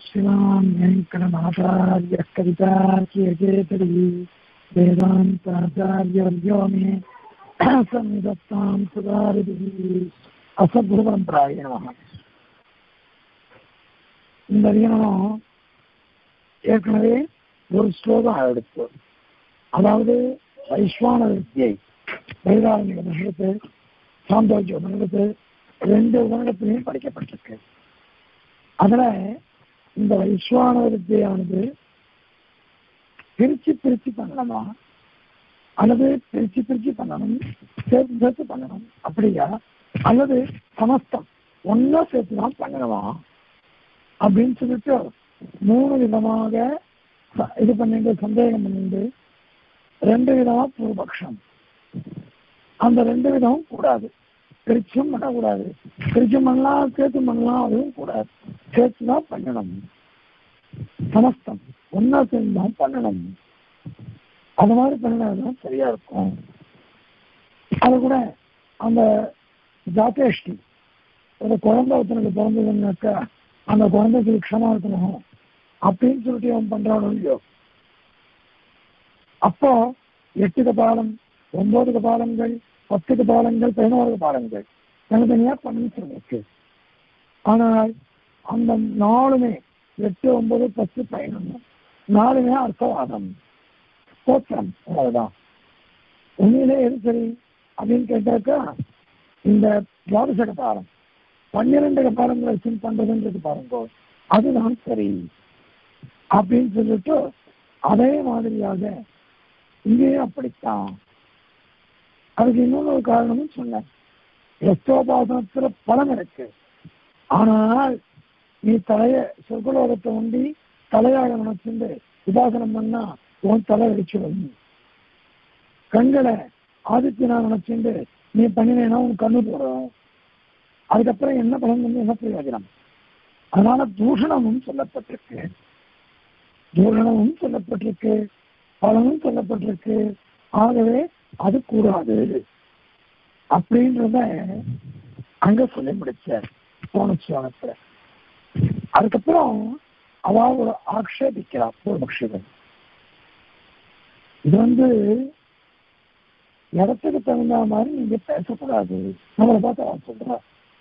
श्रीमान् वेङ्कटनाथार्यः कवितार्कियकेतरी वेदान्ताचार्यवर्यो मे सन्निधत्तां सुधारिभिः அசத்குருபரம்பராய நமக இந்த அதிகனம் ஏற்கனவே ஒரு ஸ்லோகம் எடுத்து அதாவது வைஸ்வான வித்தியை வைதாரண்ய உபனிஷத்து சாந்தோக்கிய உபனிஷத்து ரெண்டு உபனிடத்திலையும் படிக்கப்பட்டிருக்கு அதுல இந்த வைஸ்வான வித்தியானது பிரிச்சு பிரிச்சு பண்ணணுமா அல்லது பிரிச்சு பிரிச்சு பண்ணணும் சேர்த்து சேர்த்து பண்ணணும் அப்படியா அல்லது சமஸ்தம் ஒன்னா சேர்த்து தான் பண்ணணுமா அப்படின்னு சொல்லிட்டு மூணு விதமாக இது பண்ணிட்டு சந்தேகம் பண்ணிட்டு ரெண்டு விதமா பூர்வபக்ஷம் அந்த ரெண்டு விதமும் கூடாது பிரிச்சும் பண்ணக்கூடாது பிரிச்சும் பண்ணலாம் சேர்த்து பண்ணலாம் அதுவும் கூடாது சேர்த்து தான் பண்ணணும் சமஸ்தம் ஒன்னா சேர்ந்து தான் பண்ணணும் அது மாதிரி பண்ணினாதான் சரியா இருக்கும் அது கூட அந்த ஜாத்தேஷ்டி ஒரு குழந்தை ஒருத்தனுக்கு பிறந்ததுன்னாக்கா அந்த குழந்தைக்கு க்ஷமா இருக்கணும் அப்படின்னு சொல்லிட்டு அவன் பண்றானோ இல்லையோ அப்போ எட்டு கபாலம் ஒன்பது கபாலங்கள் பத்து கபாலங்கள் பதினோரு கபாலங்கள் தனித்தனியா பண்ணி சொல்லிருக்கு ஆனால் அந்த நாலுமே எட்டு ஒன்பது பத்து பதினொன்று நாலுமே அர்த்தவாதம் ஸ்தோத்திரம் அவ்வளவுதான் உண்மையிலே எது சரி அப்படின்னு கேட்டாக்கா இந்த துவாதச கபாலம் பன்னிரண்டு கபாலங்களை வச்சு பண்றதுன்றது பாருங்க அதுதான் சரி அப்படின்னு சொல்லிட்டு அதே மாதிரியாக இங்கேயும் அப்படித்தான் அதுக்கு இன்னொரு ஒரு காரணமும் சொன்னேன் எஸ்தோபாசனத்துல பலம் இருக்கு ஆனால் நீ தலைய சொர்க்கலோகத்தை உண்டி தலையாக நினைச்சுண்டு உபாசனம் பண்ணா உன் தலை வெடிச்சிடும் கண்களை ஆதித்யனா நினைச்சுண்டு நீ பண்ணினேன்னா உன் கண்ணு போடும் அதுக்கப்புறம் என்ன பலன் வந்து என்ன பிரயோஜனம் அதனால தூஷணமும் சொல்லப்பட்டிருக்கு தூஷணமும் சொல்லப்பட்டிருக்கு பலனும் சொல்லப்பட்டிருக்கு ஆகவே அது கூடாது அப்படின்றத அங்க சொல்லி முடிச்சார் போன சோனத்துல அதுக்கப்புறம் அவ ஒரு ஆக்ஷேபிக்கிறா பூர்வபக்ஷிகள் இது வந்து இடத்துக்கு தகுந்த மாதிரி நீங்க பேசக்கூடாது நம்மளை பார்த்து அவன் சொல்ற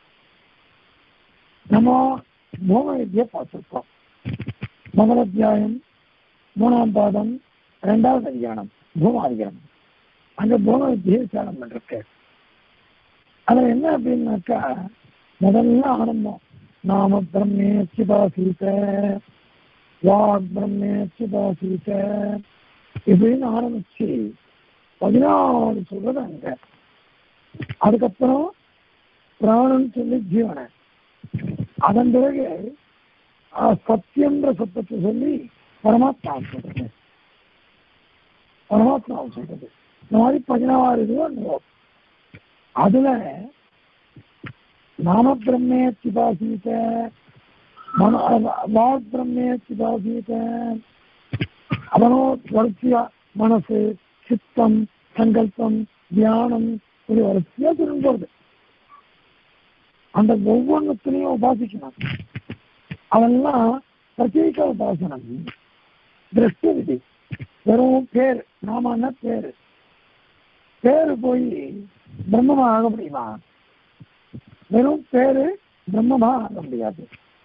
நம்ம மூணு வித்தியை பார்த்துருக்கோம் முதல் அத்தியாயம் மூணாம் பாதம் ரெண்டாவது அதிகாரம் பூமாதிகாரம் அங்க பூம வித்தியை விசாரம் பண்ணிருக்கு அதுல என்ன அப்படின்னாக்கா முதல்ல ஆரம்பம் நாம பிரம்மே சிபாசீத வாக் பிரம்மே சிபாசீத இப்படின்னு ஆரம்பிச்சு பதினாறு சொல்றது அங்க அதுக்கப்புறம் பிராணம் சொல்லி ஜீவனை அதன் பிறகு சத்தியன்ற சத்தத்தை சொல்லி பரமாத்மா சொல்றது பரமாத்மா சொல்றது இந்த மாதிரி பதினாறு இது அதுல நாம பிரம்மே சிபாசீத மன வாக் பிரம்மே சிபாசீத அவனோ வளர்ச்சியா மனசு சித்தம் சங்கல்பம் தியானம் இது வரிசையா சொல்லும்போது அந்த ஒவ்வொன்றத்திலையும் உபாசிக்கணும் அதெல்லாம் பிரத்யேக உபாசனம் திருஷ்டி விதி வெறும் பேர் நாம பேரு பேரு போய் பிரம்மமா ஆக முடியுமா வெறும் பேரு பிரம்மமா ஆக முடியாது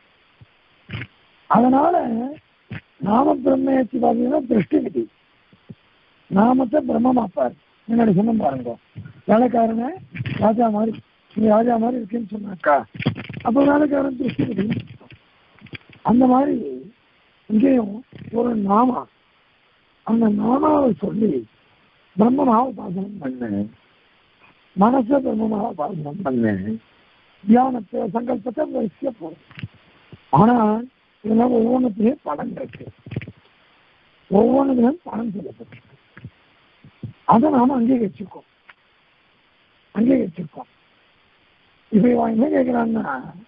அதனால நாம பிரம்மேச்சு பார்த்தீங்கன்னா திருஷ்டி விதி நாமத்தை பிரம்மமாப்பார் முன்னாடி சொன்ன பாருங்க வேலைக்காரன ராஜா மாதிரி நீ ராஜா மாதிரி இருக்குன்னு சொன்னாக்கா அப்ப வேலைக்காரன் திருஷ்டி விதி அந்த மாதிரி இங்கேயும் ஒரு நாமா அந்த நாமாவை சொல்லி பிரம்மமாக உபாசனம் பண்ணு மனசை பிரம்மமாக உபாசனம் பண்ணு தியானத்தை சங்கல்பத்தை வரிசையா போடும் ஆனால் இதெல்லாம் ஒவ்வொன்றுத்தையும் படம் இருக்கு ஒவ்வொன்றுலையும் படம் சொல்லப்பட்டிருக்கு அதை நாம அங்கீகரிச்சிருக்கோம் அங்கீகரிச்சிருக்கோம் இப்ப இவன் என்ன கேட்கிறான்னா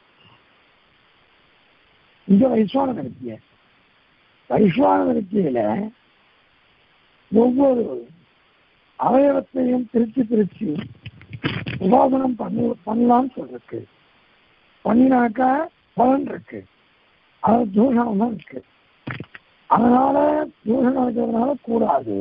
இங்க வைஸ்வான விருத்திய வைஸ்வான விருத்தியில ஒவ்வொரு அவயவத்தையும் பிரிச்சு பிரிச்சு உபாசனம் பண்ணி பண்ணலாம்னு சொல்லிருக்கு பண்ணினாக்கா பலன் இருக்கு அது தூஷணம் தான் இருக்கு அதனால தூஷணம் இருக்கிறதுனால கூடாது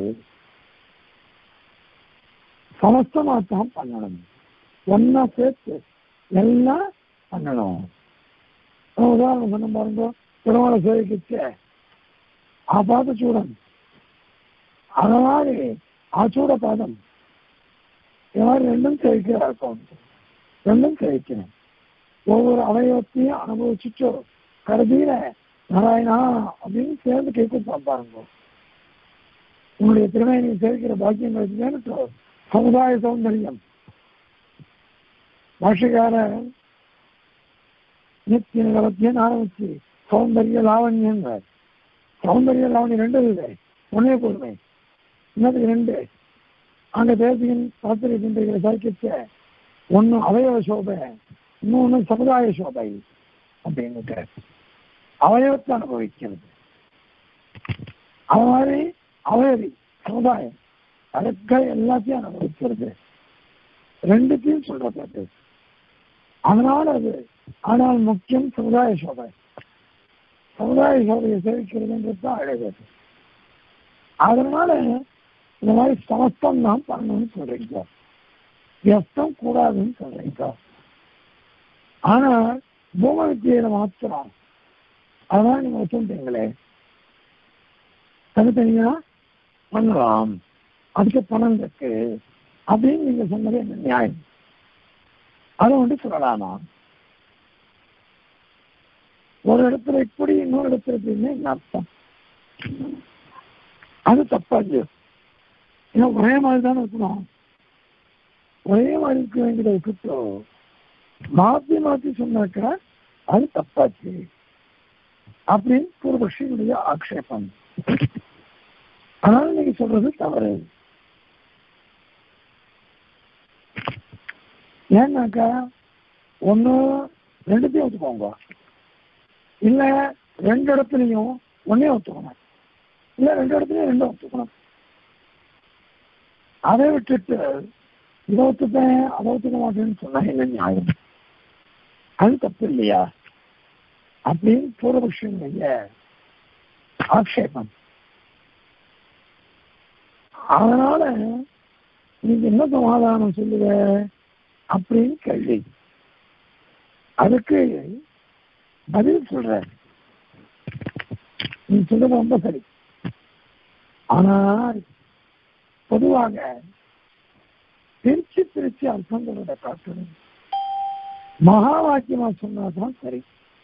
சமஸ்தமா தான் பண்ணணும் ஒன்னா சேர்த்து எல்லாம் பண்ணணும் ஒரு உதாரணம் சொன்ன பாருங்க திருமண சேவைக்கு ஆபாத சூடன் அது மாதிரி ஆச்சூட பாதம் இது மாதிரி ரெண்டும் சேவிக்கிறா இருக்கும் ரெண்டும் சேவிக்கணும் ஒவ்வொரு அவயவத்தையும் அனுபவிச்சுட்டு கருதியில நாராயணா அப்படின்னு சேர்ந்து கேட்க பாருங்க உங்களுடைய திறமையை நீங்க சேவிக்கிற பாக்கியம் கிடைச்சுன்னு சமுதாய சௌந்தரியம் பாஷக்கார நித்திய நிலவத்தியம் ஆரம்பிச்சு சௌந்தரிய லாவண்யங்க சௌந்தரிய லாவண்யம் ரெண்டு இல்லை ஒன்னே பொறுமை இன்னதுக்கு ரெண்டு அங்க தேசியின் சாத்திரிக்கின்ற சாக்கியத்தை ஒன்னு அவயவ சோபை இன்னொன்னு சமுதாய சோபை அப்படின்னுட்டு அவயவத்தை அனுபவிக்கிறது அது மாதிரி அவயவி சமுதாயம் அதுக்க எல்லாத்தையும் அனுபவிக்கிறது ரெண்டுத்தையும் சொல்றது அதனால அது ஆனால் முக்கியம் சமுதாய சோபை சமுதாய சோபையை சேவிக்கிறதுன்றது தான் அழகு அதனால இந்த மாதிரி சமஸ்தம் நாம் பண்ணணும்னு சொல்றீங்க வியஸ்தம் கூடாதுன்னு சொல்றீங்க ஆனா பூம வித்தியில மாத்திரம் அதான் நீங்க வச்சுட்டீங்களே தனித்தனியா பண்ணலாம் அதுக்கு பணம் இருக்கு அப்படின்னு நீங்க சொன்னது என்ன நியாயம் அதை வந்து சொல்லலாமா ஒரு இடத்துல இப்படி இன்னொரு இடத்துல இப்படின்னு என்ன அர்த்தம் அது தப்பா இல்லையோ ஏன்னா ஒரே மாதிரி தானே இருக்கணும் ஒரே மாதிரி இருக்க வேண்டியதை விட்டுட்டோ மாத்தி மாத்தி சொன்னாக்கா அது தப்பாச்சு அப்படின்னு பூர்வபக்ஷியுடைய ஆக்ஷேபம் அதனால நீங்க சொல்றது தவறு ஏன்னாக்கா ஒண்ணு ரெண்டுத்தையும் ஒத்துக்கோங்க இல்ல ரெண்டு இடத்துலையும் ஒன்னே ஒத்துக்கணும் இல்ல ரெண்டு இடத்துலையும் ரெண்டும் ஒத்துக்கணும் அதை விட்டுட்டு இதை ஒத்துப்பேன் அதை ஒத்துக்க மாட்டேன்னு சொன்னா என்ன நியாயம் அது தப்பு இல்லையா அப்படின்னு பூர்வபக்ஷனுடைய ஆக்ஷேபம் அதனால நீங்க என்ன சமாதானம் சொல்லுவ அப்படின்னு கேள்வி அதுக்கு பதில் சொல்ற நீ சொல்றது ரொம்ப சரி ஆனால் பொதுவாக பிரிச்சு பிரிச்சு அர்த்தங்களோட காட்டணும் மகா வாக்கியமா சொன்னாதான் சரி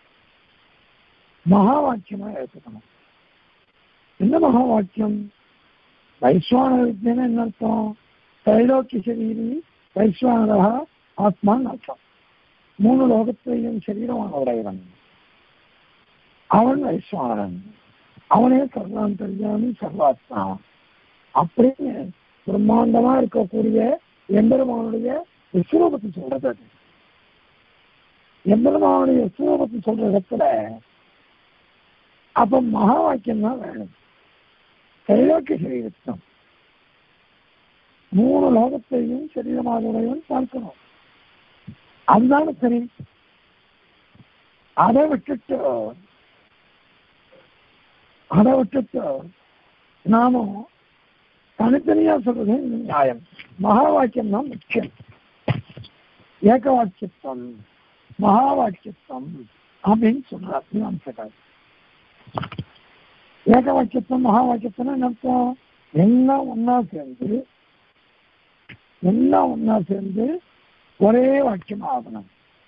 மகா வாக்கியமா எடுத்துக்கணும் என்ன மகா வாக்கியம் வைஸ்வான வித்தியன்னு என்ன அர்த்தம் தைலோக்கிய சரீரி வைஸ்வானரா ஆத்மான்னு அர்த்தம் மூணு லோகத்தையும் சரீரமான உடையவன் அவன் வைஸ்வானரன் அவனே சர்வாந்தர்யாமி சர்வாத்மா அப்படின்னு பிரம்மாண்டமா இருக்கக்கூடிய எம்பெருமானுடைய விஸ்வரூபத்தை சொல்றது அது எம்பெருமானுடைய விஸ்வரூபத்தை சொல்ற இடத்துல அப்ப மகா வாக்கியம் தான் வேணும் தைலோக்கிய சரீரத்தம் மூணு லோகத்தையும் சரீரமாக உடையவன் பார்க்கணும் அதுதானே சரி அதை விட்டுட்டு அதை விட்டுட்டு நாமும் தனித்தனியா சொல்றது நியாயம் மகா வாக்கியம் தான் முக்கியம் ஏக வாக்கியத்துவம் மகா வாக்கியத்துவம் அப்படின்னு சொல்றார் மீமாம்சகர் ஏக வாக்கியத்துவம் மகா வாக்கியத்துவம் என்ன அர்த்தம் எல்லாம் ஒன்னா சேர்ந்து எல்லாம் ஒன்னா சேர்ந்து ஒரே வாக்கியம் ஆகணும்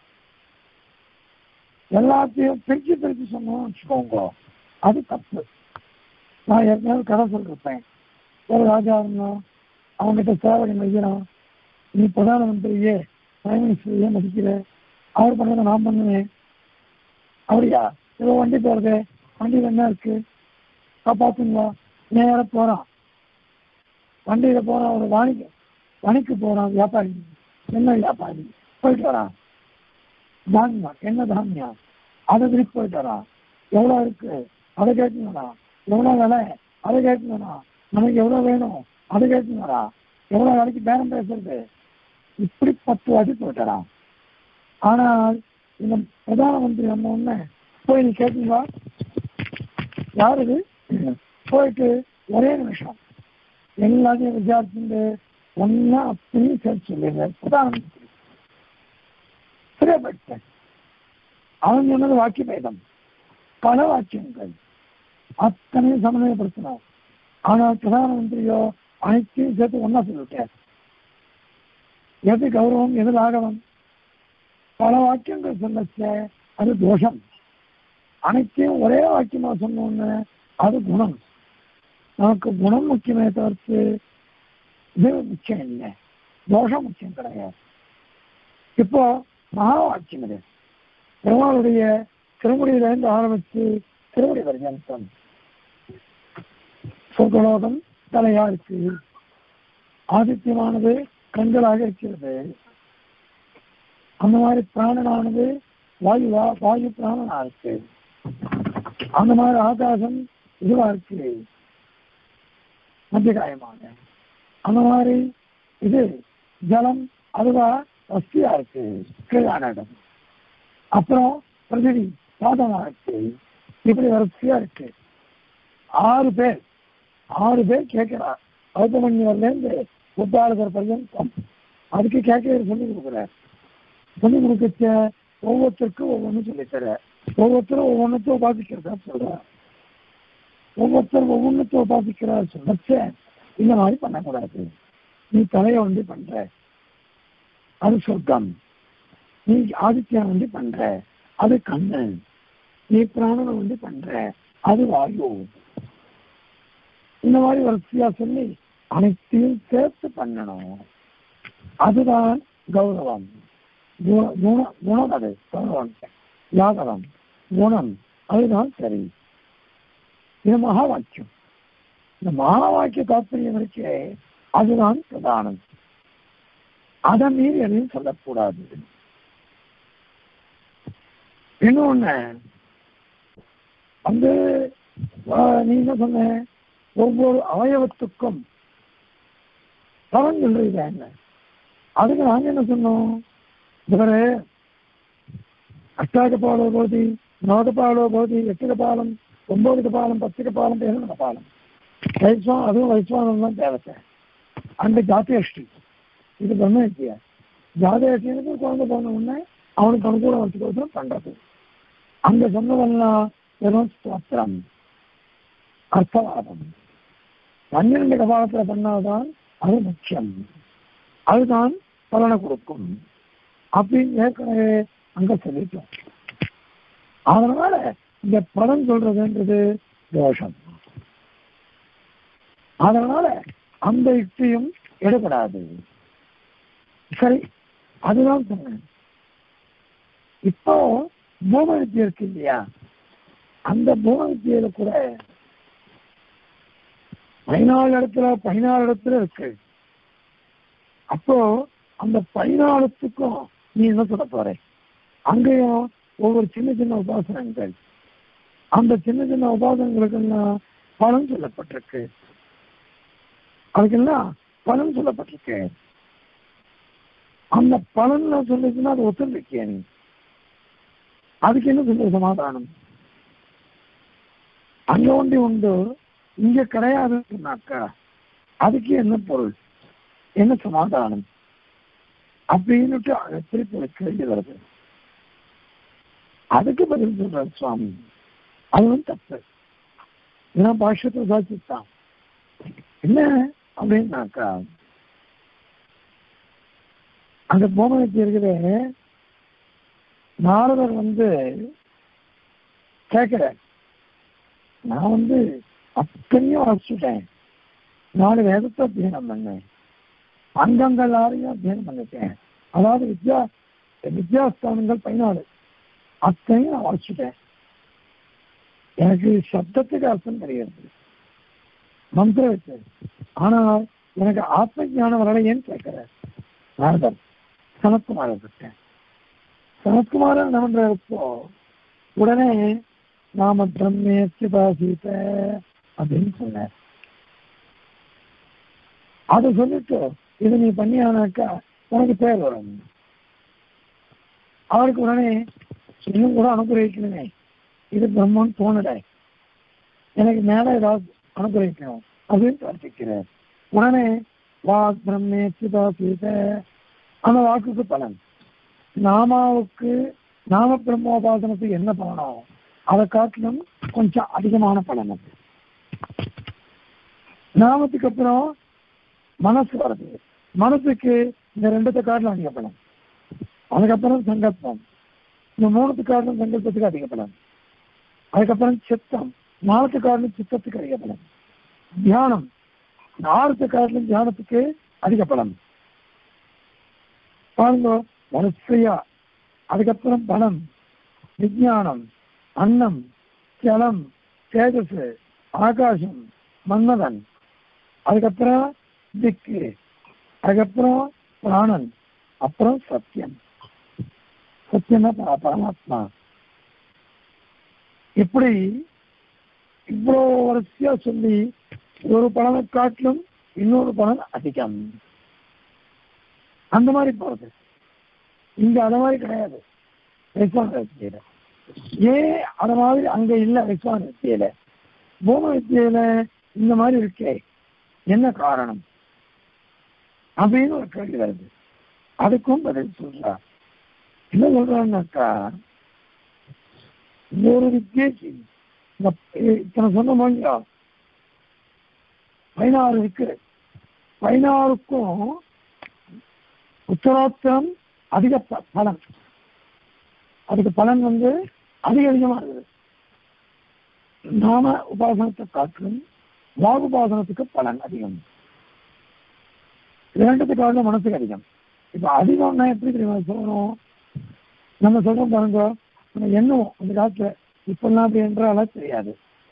எல்லாத்தையும் பிரிச்சு பிரிச்சு சொன்னோம் வச்சுக்கோங்க அது தப்பு நான் ஏற்கனவே கதை சொல்லிருப்பேன் ஒரு ராஜா இருந்தான் அவங்ககிட்ட சேவகன் வைக்கிறான் நீ பிரதான மந்திரியே பிரைம் மினிஸ்டரையே மதிக்கிற அவர் பண்ணதை நான் பண்ணுவேன் அப்படியா ஏதோ வண்டி போறது வண்டியில் என்ன இருக்கு காப்பாத்துங்களா நேர போறான் வண்டியில போறான் ஒரு வாணிக்கு வணிக்கு போறான் வியாபாரி என்ன வியாபாரி போயிட்டு வரான் தானியா என்ன தானியா அதை திருப்பி போயிட்டு வரான் எவ்வளோ இருக்கு அதை கேட்டுங்கடா எவ்வளோ விலை அதை கேட்டுங்கடா நமக்கு எவ்வளோ வேணும் அதை கேட்டுங்கடா எவ்வளோ விலைக்கு பேரம் பேசுறது இப்படி பத்து வாட்டி போயிட்டாராம் ஆனால் இந்த பிரதான மந்திரி நம்ம ஒண்ணு போய் நீ கேட்டீங்களா யார் இது போயிட்டு ஒரே நிமிஷம் எல்லாத்தையும் விசாரிச்சுட்டு ஒன்னா அப்படின்னு சேர்த்து சொல்லிடுங்க உதாரணம் சரியா போயிட்டேன் அவன் சொன்னது வாக்கிய பேதம் பல வாக்கியங்கள் அத்தனையும் சமநிலைப்படுத்தினார் ஆனால் பிரதான மந்திரியோ அனைத்தையும் சேர்த்து ஒன்னா சொல்லிட்டார் எது கௌரவம் எது ராகவம் பல வாக்கியங்கள் சொல்லச்ச அது தோஷம் அனைத்தையும் ஒரே வாக்கியமா சொன்னோன்னு அது குணம் நமக்கு குணம் முக்கியமே தவிர்த்து இது முக்கியம் இல்லை தோஷம் முக்கியம் கிடையாது இப்போ மகா வாக்கியம் இது பெருமாளுடைய திருமுடியிலிருந்து ஆரம்பித்து திருமுடி பர்யந்தம் சொர்க்கலோகம் தலையா இருக்கு ஆதித்யமானது கண்களாக இருக்கிறது அந்த மாதிரி பிராணனானது வாயுவா வாயு பிராணனா இருக்கு அந்த மாதிரி ஆகாசம் இதுவா இருக்கு மத்தியகாயமாக அந்த மாதிரி இது ஜலம் அதுவா வஸ்தியா இருக்கு கீழான இடம் அப்புறம் பிரதிவி பாதமா இருக்கு இப்படி வரிசையா இருக்கு ஆறு பேர் ஆறு பேர் கேட்கிறார் கௌதமன்யர்லேருந்து புத்தாளர் பர்யந்தம் அதுக்கு கேட்க சொல்லி கொடுக்குறார் சொல்லி கொடுக்கச்ச ஒவ்வொருத்தருக்கும் ஒவ்வொன்றும் சொல்லித்தர ஒவ்வொருத்தரும் ஒவ்வொன்றத்தை உபாதிக்கிறதா சொல்றார் ஒவ்வொருத்தரும் ஒவ்வொன்றத்தை உபாதிக்கிறார் சொல்லச்ச இந்த மாதிரி பண்ணக்கூடாது நீ தலையை வந்து பண்ற அது சொர்க்கம் நீ ஆதித்யம் வந்து பண்ற அது கண்ணு நீ பிராணனை வந்து பண்ற அது வாயு இந்த மாதிரி வரிசையா சொல்லி அனைத்தையும் சேர்த்து பண்ணணும் அதுதான் கௌரவம் குண- குண- குணம் அது கௌரவம் யாகவம் குணம் அதுதான் சரி இது மகா வாக்கியம் இந்த மகா வாக்கிய தாற்பயம் இருக்கே அதுதான் பிரதானம் அதை மீறி எதையும் சொல்லக்கூடாது இன்னொன்னு வந்து ஆஹ், நீ என்ன சொன்ன ஒவ்வொரு அவயவத்துக்கும் பலன் சொல்றீங்க என்ன அதுக்கு நாங்க என்ன சொன்னோம் இவரு அஷ்டாகபாலோ போதி நவகபாலோ போதி எட்டுகபாலம் ஒன்பது கபாலம் பத்து கபாலம் பதினொன்று கபாலம் வைஸ்வான் அதுவும் வைஸ்வானம் தான் தேவத்தை அந்த ஜாத்தியஷ்டி இது பிரம்ம வித்தியா ஜாதகத்தினுக்கு குழந்தை போன உடனே அவனுக்கு அனுகூலம் வச்சுக்கோசரம் பண்றது அங்க சொன்னதெல்லாம் வெறும் ஸ்தோத்திரம் அர்த்தவாதம் பன்னிரண்டு கபாலத்துல பண்ணாதான் அது முக்கியம் அதுதான் பலனை கொடுக்கும் அப்படின்னு ஏற்கனவே அங்க சொல்லிட்டோம் அதனால இந்த பலன் சொல்றதுன்றது தோஷம் அதனால அந்த யுக்தியும் எடுபடாது சரி அதுதான் சொன்னேன் இப்போ பூம வித்தியை இருக்கு இல்லையா அந்த பூம வித்தியில கூட பதினாலு இடத்துல பதினாலு இடத்துல இருக்கு அப்போ அந்த பதினாலுத்துக்கும் நீ என்ன சொல்ல போற அங்கேயும் ஒவ்வொரு சின்ன சின்ன உபாசனங்கள் அந்த சின்ன சின்ன உபாசனங்களுக்கெல்லாம் பலன் சொல்லப்பட்டிருக்கு அதுக்கெல்லாம் பலன் சொல்லப்பட்டிருக்கு அந்த பலன்ல சொல்லிச்சுன்னா அது ஒத்துழைக்கிய நீ அதுக்கு என்ன சொல்ற சமாதானம் அங்க ஒண்டி உண்டு இங்க கிடையாதுன்னாக்கா அதுக்கு என்ன பொருள் என்ன சமாதானம் அப்படின்னுட்டு அதை திருப்பி வைக்க வேண்டி வருது அதுக்கு பதில் சொல்றாரு சுவாமி அதுவும் தப்பு இதெல்லாம் பாஷ்யத்தை சாட்சித்தான் என்ன அப்படின்னாக்கா அந்த போமனத்தை இருக்கிற நாரதர் வந்து கேட்கிற நான் வந்து அத்தனையும் அழைச்சிட்டேன் நாலு வேதத்தை அத்தியனம் பண்ணேன் அங்கங்கள் எல்லாரையும் அத்தியனம் பண்ணிட்டேன் அதாவது வித்யா வித்யாஸ்தானங்கள் பதினாலு அத்தனையும் நான் வாசிச்சிட்டேன் எனக்கு சப்தத்துக்கு அர்த்தம் தெரியாது மந்திர வச்சு ஆனால் எனக்கு ஆத்ம ஞானம் வரலையேன்னு கேட்கிறேன் நாரதர் சனத்குமாரன் கிட்ட சனத்குமாரன் என்ன பண்றப்போ உடனே நாம பிரம்மேசிபாசீத அப்படின்னு சொன்னார் அதை சொல்லிட்டு இது நீ பண்ணியானாக்கா உனக்கு பேர் வரும் அவருக்கு உடனே இன்னும் கூட அனுகிரகிக்கணுமே இது பிரம்மன் தோணல எனக்கு மேல ஏதாவது அனுகிரகிக்கணும் அப்படின்னு பிரார்த்திக்கிறேன் உடனே வாக் பிரம்மே சிதா சீத அந்த வாக்குக்கு பலன் நாமாவுக்கு நாம பிரம்மோபாசனத்துக்கு என்ன பலனோ அதை காட்டிலும் கொஞ்சம் அதிகமான பலன் அது நாமத்துக்கு அப்புறம் மனசு வருது மனசுக்கு இந்த ரெண்டுத்தை காட்டிலும் அதிக பலன் அதுக்கப்புறம் சங்கல்பம் இந்த மூணுத்து காரணம் சங்கல்பத்துக்கு அதிக பலன் அதுக்கப்புறம் சித்தம் நாலுத்து காரணம் சித்தத்துக்கு அதிக பலன் தியானம் நாலுத்து காரணம் தியானத்துக்கு அதிக பலன் பாருங்க வரிசையா அதுக்கப்புறம் பலம் விஜயானம் அன்னம் ஜலம் தேஜஸ் ஆகாசம் மன்மதன் அதுக்கப்புறம் திக்கு அதுக்கப்புறம் பிராணன் அப்புறம் சத்தியம் சத்தியம்னா பர- பரமாத்மா இப்படி இவ்வளோ வரிசையா சொல்லி ஒரு பலனை காட்டிலும் இன்னொரு பலன் அதிகம் அந்த மாதிரி போறது இங்க அத மாதிரி கிடையாது விஸ்வான வித்தியில ஏன் அத மாதிரி அங்க இல்ல விஸ்வான வித்தியில பூம வித்தியில இந்த மாதிரி இருக்கே என்ன காரணம் அப்படின்னு ஒரு கேள்வி வருது அதுக்கும் பதில் சொல்றா என்ன சொல்றான்னாக்கா ஒரு வித்தியைக்கு இந்த இத்தனை சொன்ன மொழியா பதினாறு இருக்கு பதினாறுக்கும் உத்தரோத்தரம் அதிக ப- பலன் அதுக்கு பலன் வந்து அதிக அதிகமா இருக்குது நாம உபாசனத்தை காட்டிலும் வாகு உபாசனத்துக்கு பலன் அதிகம் இரண்டுத்துக்காக மனசுக்கு அதிகம் இப்ப அதிகம்னா எப்படி தெரியுமா சொல்லணும் நம்ம சொல்றோம் பாருங்க நம்ம எண்ணுவோம் அந்த காலத்துல இப்பெல்லாம் அப்படி என்றாலும் தெரியாது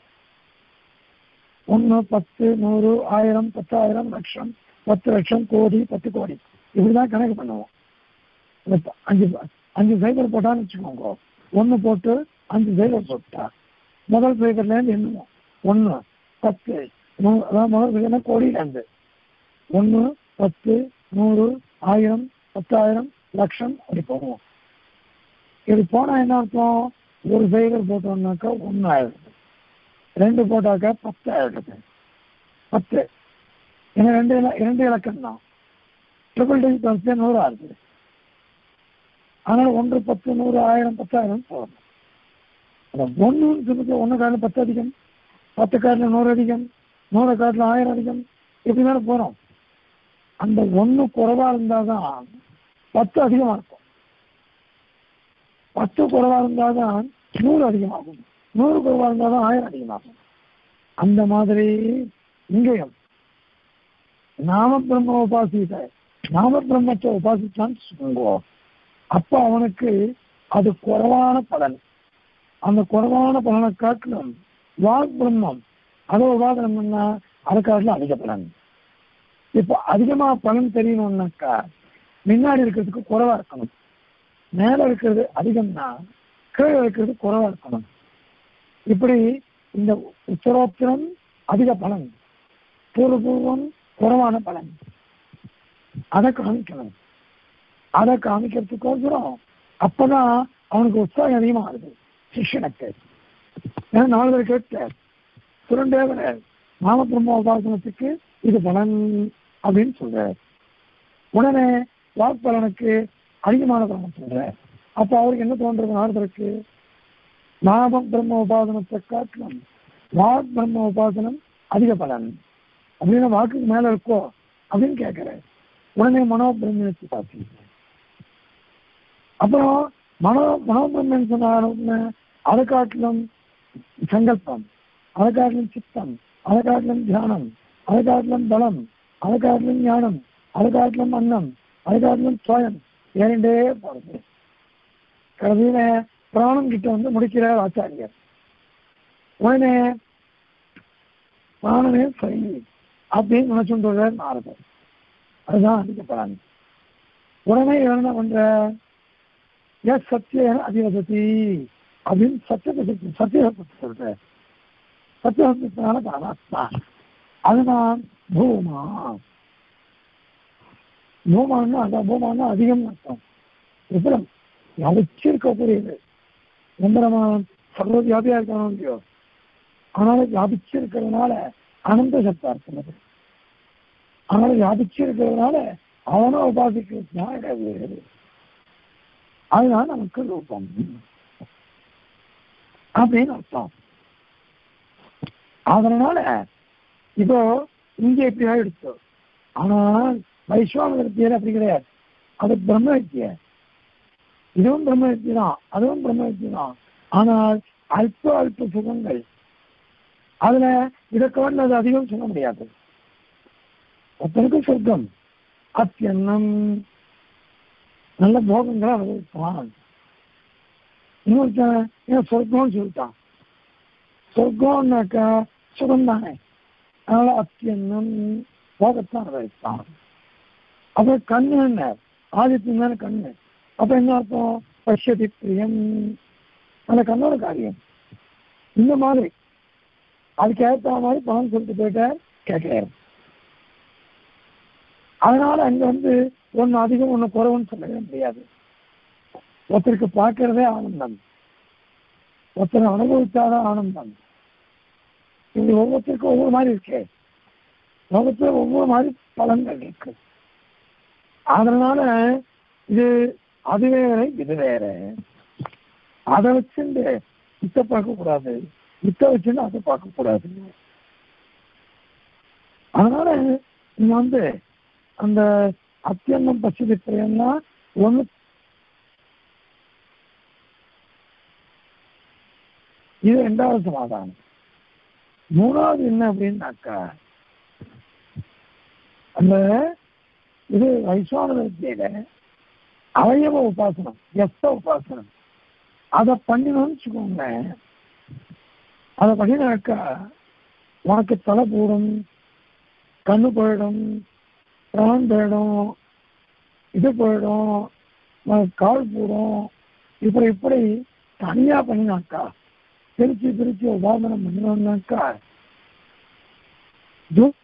ஒண்ணு பத்து நூறு ஆயிரம் பத்தாயிரம் லட்சம் பத்து லட்சம் கோடி பத்து கோடி இப்படிதான் கணக்கு பண்ணுவோம் இந்த ப- அஞ்சு ப- அஞ்சு சைபர் போட்டான்னு வச்சுக்கோங்க ஒண்ணு போட்டு அஞ்சு சைபர் போட்டா முதல் சைபர்ல இருந்து எண்ணுவோம் ஒண்ணு பத்து நூறு அதாவது முதல் சைபர்னா கோடியில இருந்து ஒண்ணு பத்து நூறு ஆயிரம் பத்தாயிரம் லட்சம் அப்படி போவோம் இது போனா என்ன அர்த்தம் ஒரு சைபர் போட்டோம்னாக்கா ஒண்ணு ஆயிடுது ரெண்டு போட்டாக்கா பத்து ஆயிடுது பத்து ஏன்னா ரெண்டு இல- இரண்டு இலக்கம் தான் ட்ரிபிள் டிஜிட் வந்து நூறு ஆகுது அதனால ஒன்று பத்து நூறு ஆயிரம் பத்தாயிரம் போகணும் அந்த ஒன்றுன்னு சொல்லுறது ஒன்று காட்டில் பத்து அதிகம் பத்து காட்டில் நூறு அதிகம் நூறு காட்டில் ஆயிரம் அதிகம் இப்படி மேலே போகிறோம் அந்த ஒன்று குறைவா இருந்தாதான் பத்து அதிகமாக இருக்கும் பத்து குறைவா இருந்தாதான் நூறு அதிகமாகும் நூறு குறைவா இருந்தாதான் ஆயிரம் அதிகமாகும் அந்த மாதிரி இங்கேயும் நாம பிரம்ம உபாசித்த நாம பிரம்மத்தை உபாசித்தான்னு சொல்லுவோம் அப்ப அவனுக்கு அது குறைவான பலன் அந்த குறைவான பலனை காட்டிலும் வாக் பிரம்மம் அதை உபாதனம் பண்ணா அதை காட்டிலும் அதிக பலன் இப்போ அதிகமா பலன் தெரியணும்னாக்கா முன்னாடி இருக்கிறதுக்கு குறைவா இருக்கணும் மேல இருக்கிறது அதிகம்னா கீழே இருக்கிறது குறைவா இருக்கணும் இப்படி இந்த உத்தரோத்தரம் அதிக பலன் பூர்வபூர்வம் குறைவான பலன் அதை காமிக்கணும் அதை காமிக்கிறதுக்கோசரம் அப்பதான் அவனுக்கு உற்சாகம் அதிகமாகுது சிஷ்யனுக்கு ஏன்னா நாலு பேர் கேட்ட சுரண்டேவர நாம பிரம்ம உபாசனத்துக்கு இது பலன் அப்படின்னு சொல்றார் உடனே வாக்பலனுக்கு அதிகமான பலன் சொல்றார் அப்ப அவருக்கு என்ன தோன்றது நாரதருக்கு நாம பிரம்ம உபாசனத்தை காட்டிலும் வாக் பிரம்ம உபாசனம் அதிக பலன் அப்படின்னு வாக்குக்கு மேல இருக்கோ அப்படின்னு கேட்கிறார் உடனே மனோ பிரம்மத்தை பார்த்து அப்புறம் மனோ மனோபிரம்மன் சொன்ன அதை காட்டிலும் சங்கல்பம் அதை காட்டிலும் சித்தம் அதை காட்டிலும் தியானம் அதை காட்டிலும் பலம் அதை காட்டிலும் ஞானம் அதை காட்டிலும் அன்னம் அதை காட்டிலும் சுயம் ஏறிண்டே போறது கடைசியில பிராணம் கிட்ட வந்து முடிக்கிறார் ஆச்சாரியர் உடனே பிராணமே சரி அப்படின்னு நினைச்சுட்டு நாரதர் அதுதான் அதிக பலன் உடனே இவன் என்ன பண்ற எஸ் சத்திய அதிவசதி அப்படின்னு சத்தியத்தை சொல்லி- சத்தியத்தை சொல்ற சத்தியத்தினால பரமாத்மா அதுதான் பூமா பூமான்னா அதான் பூமான்னா அதிகம் அர்த்தம் விபரம் வச்சிருக்கக்கூடியது எந்திரமான் சர்வ வியாபியா இருக்கானோ இல்லையோ அதனால வியாபிச்சு இருக்கிறதுனால அனந்த சப்தார்த்தம் அது அதனால வியாபிச்சு இருக்கிறதுனால அவனை உபாசிக்கிறது தான் கிடையாது அதுதான் நமக்கு ரூபம் அப்படின்னு அர்த்தம் அதனால இப்போ இங்க இப்படி ஆயிடுச்சு ஆனால் வைஸ்வான வித்தியில அப்படி கிடையாது அது பிரம்ம வித்திய இதுவும் பிரம்ம வித்தியை தான் அதுவும் பிரம்ம வித்தியை தான் ஆனால் அல்ப அல்ப சுகங்கள் அதுல இதை காட்டினது அதிகம் சொல்ல முடியாது ஒருத்தனுக்கு சொர்க்கம் அத்தியன்னம் நல்ல போகங்களை அனுபவிப்பான் இன்னொருத்தன் ஏன் சொர்க்கம்னு சொல்லிட்டான் சொர்க்கம்னாக்கா சுகம் தானே அதனால அத்தியன்னம் போகத்தை அனுபவிப்பான் அப்ப கண்ணு என்ன ஆதித்யம் தானே கண்ணு அப்ப என்ன அர்த்தம் பஷ்யதி பிரியம் அந்த கண்ணோட காரியம் இந்த மாதிரி அதுக்கு ஏற்ற மாதிரி பணம் சொல்லிட்டு போயிட்டார் கேட்கிறார் அதனால அங்க வந்து ஒன்னு அதிகம் ஒன்னு குறைவுன்னு சொல்லவே முடியாது ஒருத்தருக்கு பார்க்கறதே ஆனந்தம் ஒருத்தர் அனுபவிச்சாதான் ஆனந்தம் இது ஒவ்வொருத்தருக்கும் ஒவ்வொரு மாதிரி இருக்கு லோகத்துல ஒவ்வொரு மாதிரி பலன்கள் இருக்கு அதனால இது அது வேற இது வேற அதை வச்சுட்டு இத்த பார்க்க கூடாது இத்த வச்சுட்டு அதை பார்க்க கூடாது அதனால நீங்க வந்து அந்த அத்தியன்னம் பசிதி பிரியம்னா ஒண்ணு இது ரெண்டாவது சமாதானம் மூணாவது என்ன அப்படின்னாக்கா அந்த இது வைஸ்வான வித்தியில அவயவ உபாசனம் எஸ்த உபாசனம் அதை பண்ணினோம்னு வச்சுக்கோங்க அதை பண்ணினாக்கா உனக்கு தலை போடும் கண்ணு போயிடும் பிரான் போயிடும் இது போயிடும் உனக்கு கால் போடும் இப்படி இப்படி தனியா பண்ணினாக்கா பிரிச்சு பிரிச்சு உபாசனம் பண்ணினோம்னாக்கா இது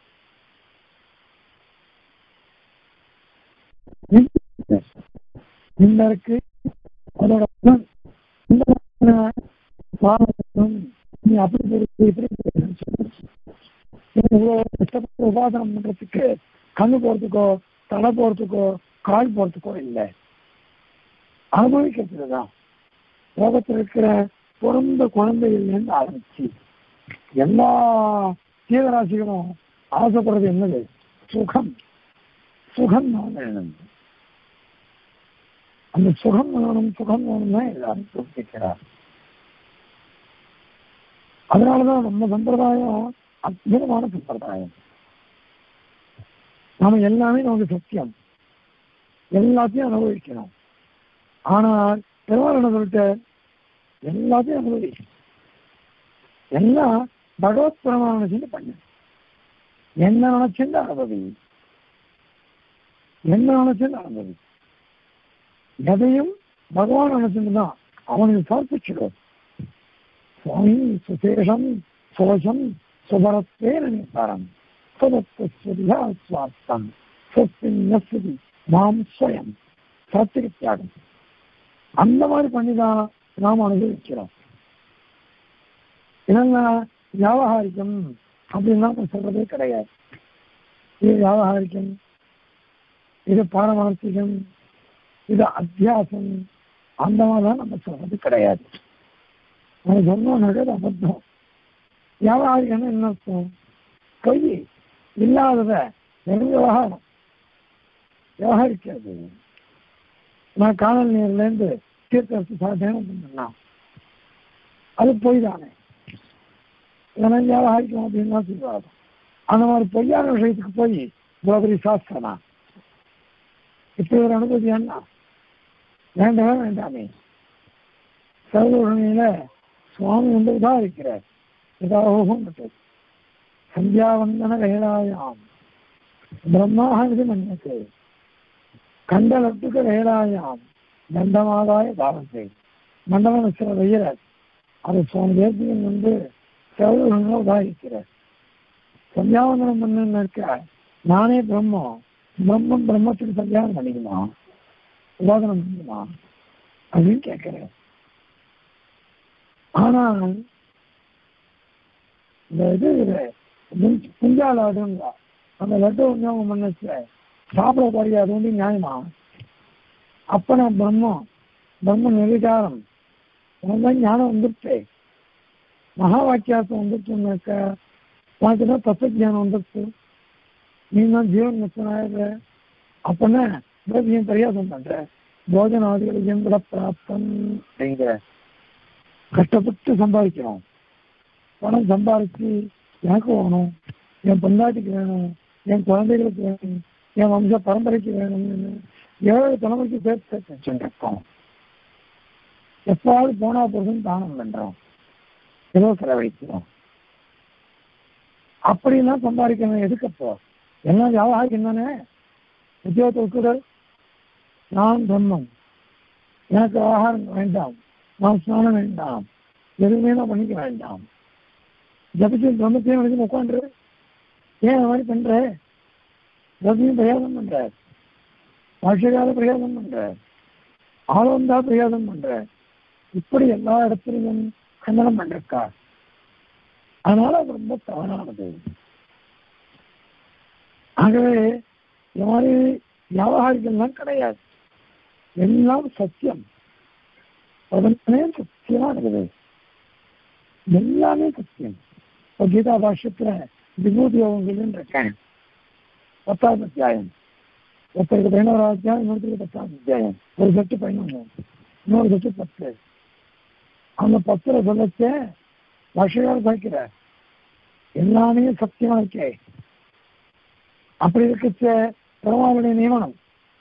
இந்த இருக்கு அதோட குணம், இந்த குணம், பாவம், நீ அப்படி போயிருக்கு இப்படி போயிருக்குன்னு சொல்லு. நீ இவ்வளவு கஷ்டப்பட்டு உபாசனம் பண்றதுக்கு கண்ணு போறதுக்கோ தலை போறதுக்கோ கால் போறதுக்கோ இல்லை அனுபவிக்கிறதுக்கு தான் லோகத்தில் இருக்கிற பிறந்த குழந்தைகள்லேருந்து ஆரம்பிச்சு எல்லா ஜீவராசிகளும் ஆசைப்படுறது என்னது சுகம் சுகம் தான் வேணும் அந்த சுகம் வேணும் சுகம் வேணும் தான் எல்லாரும் யோசிக்கிறார் அதனாலதான் நம்ம சம்பிரதாயம் அற்புதமான சம்பிரதாயம் நாம எல்லாமே நமக்கு சத்தியம் எல்லாத்தையும் அனுபவிக்கணும் ஆனால் பெருமாள் என்ன சொல்லிட்டு எல்லாத்தையும் அனுபவிக்கணும் எல்லாம் பகவத் பிரமாணம் பண்ணு என்ன நினைச்சிருந்து அனுபவி என்ன நினைச்சிருந்து அனுபவி எதையும் பகவான் நினைச்சிருந்து தான் அவனுக்கு சமர்ப்பிச்சிடும் சுவாமி சுசேஷம் சோஷம் சுபரத்தே நினைத்தாரம் சுபத்துவதியா சுவார்த்தம் சொத்தின் நசுதி மாம் ஸ்வயம் சத்திரி தியாகம் அந்த மாதிரி பண்ணிதான் நாம் அனுபவிக்கிறோம் இதெல்லாம் வியாபகாரிக்கம் அப்படின்னு நம்ம சொல்றதே கிடையாது இது வியாபகாரிக்கம் இது பாரமார்த்திகம் இது அத்தியாசம் அந்த மாதிரிலாம் நம்ம சொல்றது கிடையாது நம்ம சொன்னோம்னாக்க அது அபத்தம் வியாபாரிகம்னா என்ன அர்த்தம் பொய் இல்லாதத வெறும் விவகாரம் விவகரிக்கிறது நான் காணல் நீர்ல இருந்து தீர்த்தத்து சாதனம் பண்ணா அது பொய் தானே இதெல்லாம் வியாபாரிக்கும் அப்படின்னு தான் சொல்லுவாங்க அந்த மாதிரி பொய்யான விஷயத்துக்கு போய் இவ்வளவு பெரிய சாஸ்திரமா இப்படி ஒரு அனுபூதி என்ன வேண்டவே வேண்டாமே சர்வநிலையில சுவாமி வந்து உதாரிக்கிறார் இதாகவும் சந்தியாவந்தன வேலாயாம் பிரம்மாக இது மன்னியத்தை கண்டலத்துக்கு வேலாயாம் தண்டமாதாய பாவத்தை மண்டலம் சில வெயிறார் அது சுவாமி தேசிகன் வந்து சர்வங்களை உதாரிக்கிறார் சந்தியாவந்தனம் பண்ணு இருக்க நானே பிரம்மம் பிரம்மம் பிரம்மத்துக்கு சந்தியாவனம் பண்ணிக்குமா உபாதனம் பண்ணிக்குமா அப்படின்னு கேட்கிறேன் ஆனால் இந்த இது புஞ்சாலாடுங்க அந்த லட்டு உத்தியோகம் பண்ணுச்சு சாப்பிட போறியா அது வந்து நியாயமா அப்ப நான் பிரம்மம் பிரம்ம நிர்விகாரம் உனக்கு தான் ஞானம் வந்துருச்சு மகா வாக்கியாசம் வந்துருச்சுனாக்க உனக்கு தான் தத்துவ வந்துருச்சு நீ தான் ஜீவன் முக்தனாயிடுற அப்பன்னா திரவியம் பரியாசம் பண்ற போஜனாதிகளும் கூட பிராப்தம் அப்படிங்கிற கஷ்டப்பட்டு சம்பாதிக்கிறோம் பணம் சம்பாதிச்சு எனக்கு வேணும் என் பொண்டாட்டிக்கு வேணும் என் குழந்தைகளுக்கு வேணும் என் வம்ச பரம்பரைக்கு வேணும்னு ஏழு தலைமுறைக்கு சேர்த்து சேர்த்து வச்சுருக்கோம் எப்பாவது போனா போதும் தானம் பண்றோம் ஏதோ செலவழிக்கிறோம் அப்படிலாம் சம்பாதிக்கணும் எதுக்கப்போ எல்லாம் வியாபாரிக்கம் தானே உத்தியோகத்தை விட்டுடல் நான் பிரம்மம் எனக்கு ஆகாரம் வேண்டாம் நான் ஸ்நானம் வேண்டாம் எதுவுமே நான் பண்ணிக்க வேண்டாம் ஜபிச்சு பிரம்மத்தையும் எனக்கு உட்காந்துரு ஏன் அந்த மாதிரி பண்ற ஜபியும் பிரயோகம் பண்ற பாஷகால பிரயோகம் பண்ற ஆளவந்தா பிரயோகம் பண்ற இப்படி எல்லா இடத்துலையும் கண்டனம் பண்றக்கா அதனால அது ரொம்ப தவறானது ஆகவே இந்த மாதிரி வியாபாரிகள்லாம் கிடையாது எல்லாம் சத்தியம் உடனே சத்தியமா இருக்குது எல்லாமே சத்தியம் இப்போ கீதா பாஷ்யத்துல விபூதி யோகங்கள் இருக்கேன் பத்தாவது அத்தியாயம் ஒருத்தருக்கு பதினோராவது அத்தியாயம் இன்னொருத்தருக்கு பத்தாவது அத்தியாயம் ஒரு செட்டு பதினொன்று இன்னொரு செட்டு பத்து அந்த பத்துல சொல்லச்ச வருஷகால சாய்க்கிற எல்லாமே சத்தியமா இருக்கே அப்படி இருக்கச்ச பெருமாளுடைய நியமனம்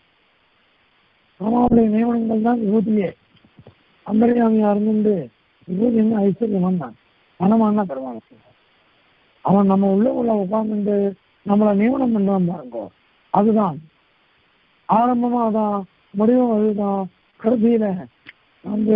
பெருமாளுடைய நியமனங்கள் தான் விபூதியே அந்தரியாமியா இருந்து விபூதி என்ன ஐஸ்வர்யம் தான் பணமானா பெருமாளுக்கு அவன் நம்ம உள்ள உள்ள உட்கார்ந்து நம்மளை நியமனம் பண்றான் பாருங்க அதுதான் ஆரம்பமா அதான் முடிவும் அதுதான் கடைசியில வந்து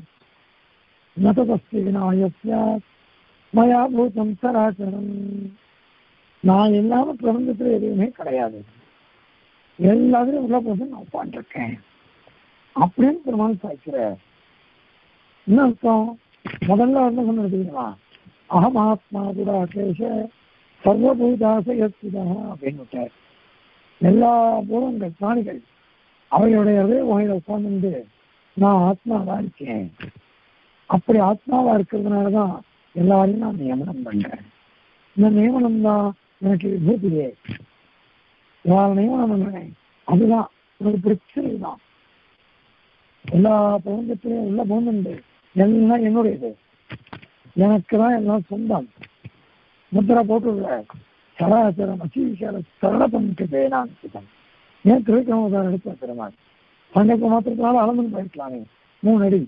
நதபஸ்தி விநாயசிய மயா பூதம் சராச்சரம் நான் இல்லாம பிரபஞ்சத்துல எதுவுமே கிடையாது எல்லாத்துலயும் உள்ள போது நான் உட்காந்துருக்கேன் அப்படின்னு பெருமாள் சாய்க்கிற என்ன அர்த்தம் முதல்ல என்ன சொன்னது தெரியுமா அகமாத்மா புராகேஷ சர்வபூதாசயஸ்திதா அப்படின்னு விட்டார் எல்லா பூதங்கள் பிராணிகள் அவையுடைய ஹதய வகையில உட்கார்ந்து நான் ஆத்மாவா இருக்கேன் அப்படி ஆத்மாவா இருக்கிறதுனாலதான் எல்லாரையும் நான் நியமனம் பண்றேன் இந்த நியமனம் தான் எனக்கு விபூதியே யார் நியமனம் பண்றேன் அதுதான் ஒரு பிரச்சனை தான் எல்லா பிரபஞ்சத்திலையும் உள்ள பூந்தண்டு எல்லாம் என்னுடையது எனக்கு தான் எல்லாம் சொந்தம் முத்திரை போட்டுள்ள சராசரம் அசீசர சரள பண்ணிட்டு வேணாம் ஏன் திருக்கமதார் எடுத்த பெருமாள் சண்டைக்கு மாத்திரத்தினால அளந்து போயிருக்கலாமே மூணு அடி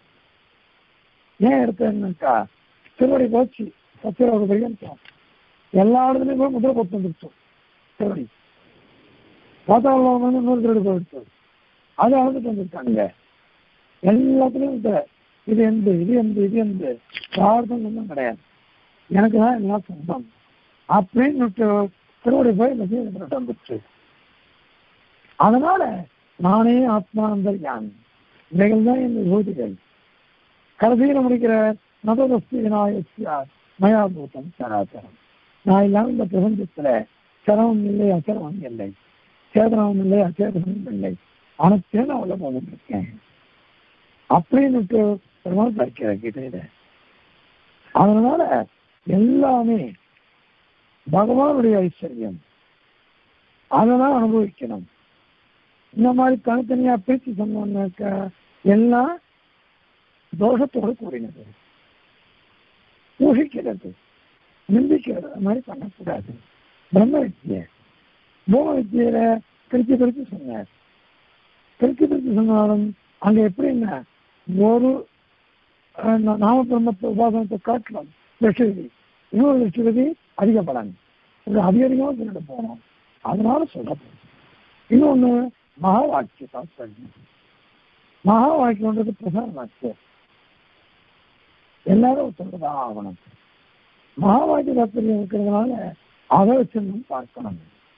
ஏன் எடுத்தேன்னாக்கா திருவடி போச்சு சத்திர ஒரு பரியந்தம் எல்லா இடத்துலையும் போய் முதிரை போட்டு வந்துருச்சோம் திருவடி பாத்தாளம் வந்து இன்னொரு திருவடி போயிடுச்சு அது அளந்துட்டு வந்துருக்காங்க எல்லாத்துலயும் இந்த இது எந்த இது எந்த இது எந்த யாருக்கும் சொந்தம் கிடையாது எனக்கு தான் எல்லாம் சொந்தம் அப்படின்னு திருவடி போய் இந்த ஜீவனத்தில் வந்துச்சு அதனால நானே ஆத்மானந்தர் யான் இவைகள் தான் என் விபூதிகள் கடைசியில் முடிக்கிற நதவஸ்து விநாயகர் மயாபூதம் சராச்சரம் நான் இல்லாம இந்த பிரபஞ்சத்துல சரவம் இல்லை அச்சரவம் இல்லை சேதனமும் இல்லை அச்சேதனமும் இல்லை அனைத்தையும் நான் உள்ள போகிட்டு இருக்கேன் அப்படின்னுட்டு பெருமாள் படிக்கிற கீதையில அதனால எல்லாமே பகவானுடைய ஐஸ்வர்யம் அததான் அனுபவிக்கணும் இந்த மாதிரி தனித்தனியா பிரிச்சு சொன்னோம்னாக்க எல்லாம் தோஷத்தோடு கூடினது ஊகிக்கிறது நிந்திக்கிறது அது மாதிரி பண்ணக்கூடாது பிரம்ம வித்தியை பூம வித்தியில பிரிச்சு பிரிச்சு சொன்னார் பிரிச்சு பிரிச்சு சொன்னாலும் அங்க எப்படின்னா ஒரு நாம பிரம்மத்தை உபாசனத்தை காட்டலாம் லட்சதி இன்னொரு லட்சதி அதிக பலன் இது அதிகமாக சொல்லிட்டு போனோம் அதனால சொல்லப்போம் இன்னொன்னு மகா வாக்கிய தாத்பரியம் மகா வாக்கியம்ன்றது பிரசார வாக்கியம் எல்லாரும் சொல்றதா ஆகணும் மகா வாக்கிய தாத்பரியம் இருக்கிறதுனால அதை வச்சு நம்ம பார்க்கணும்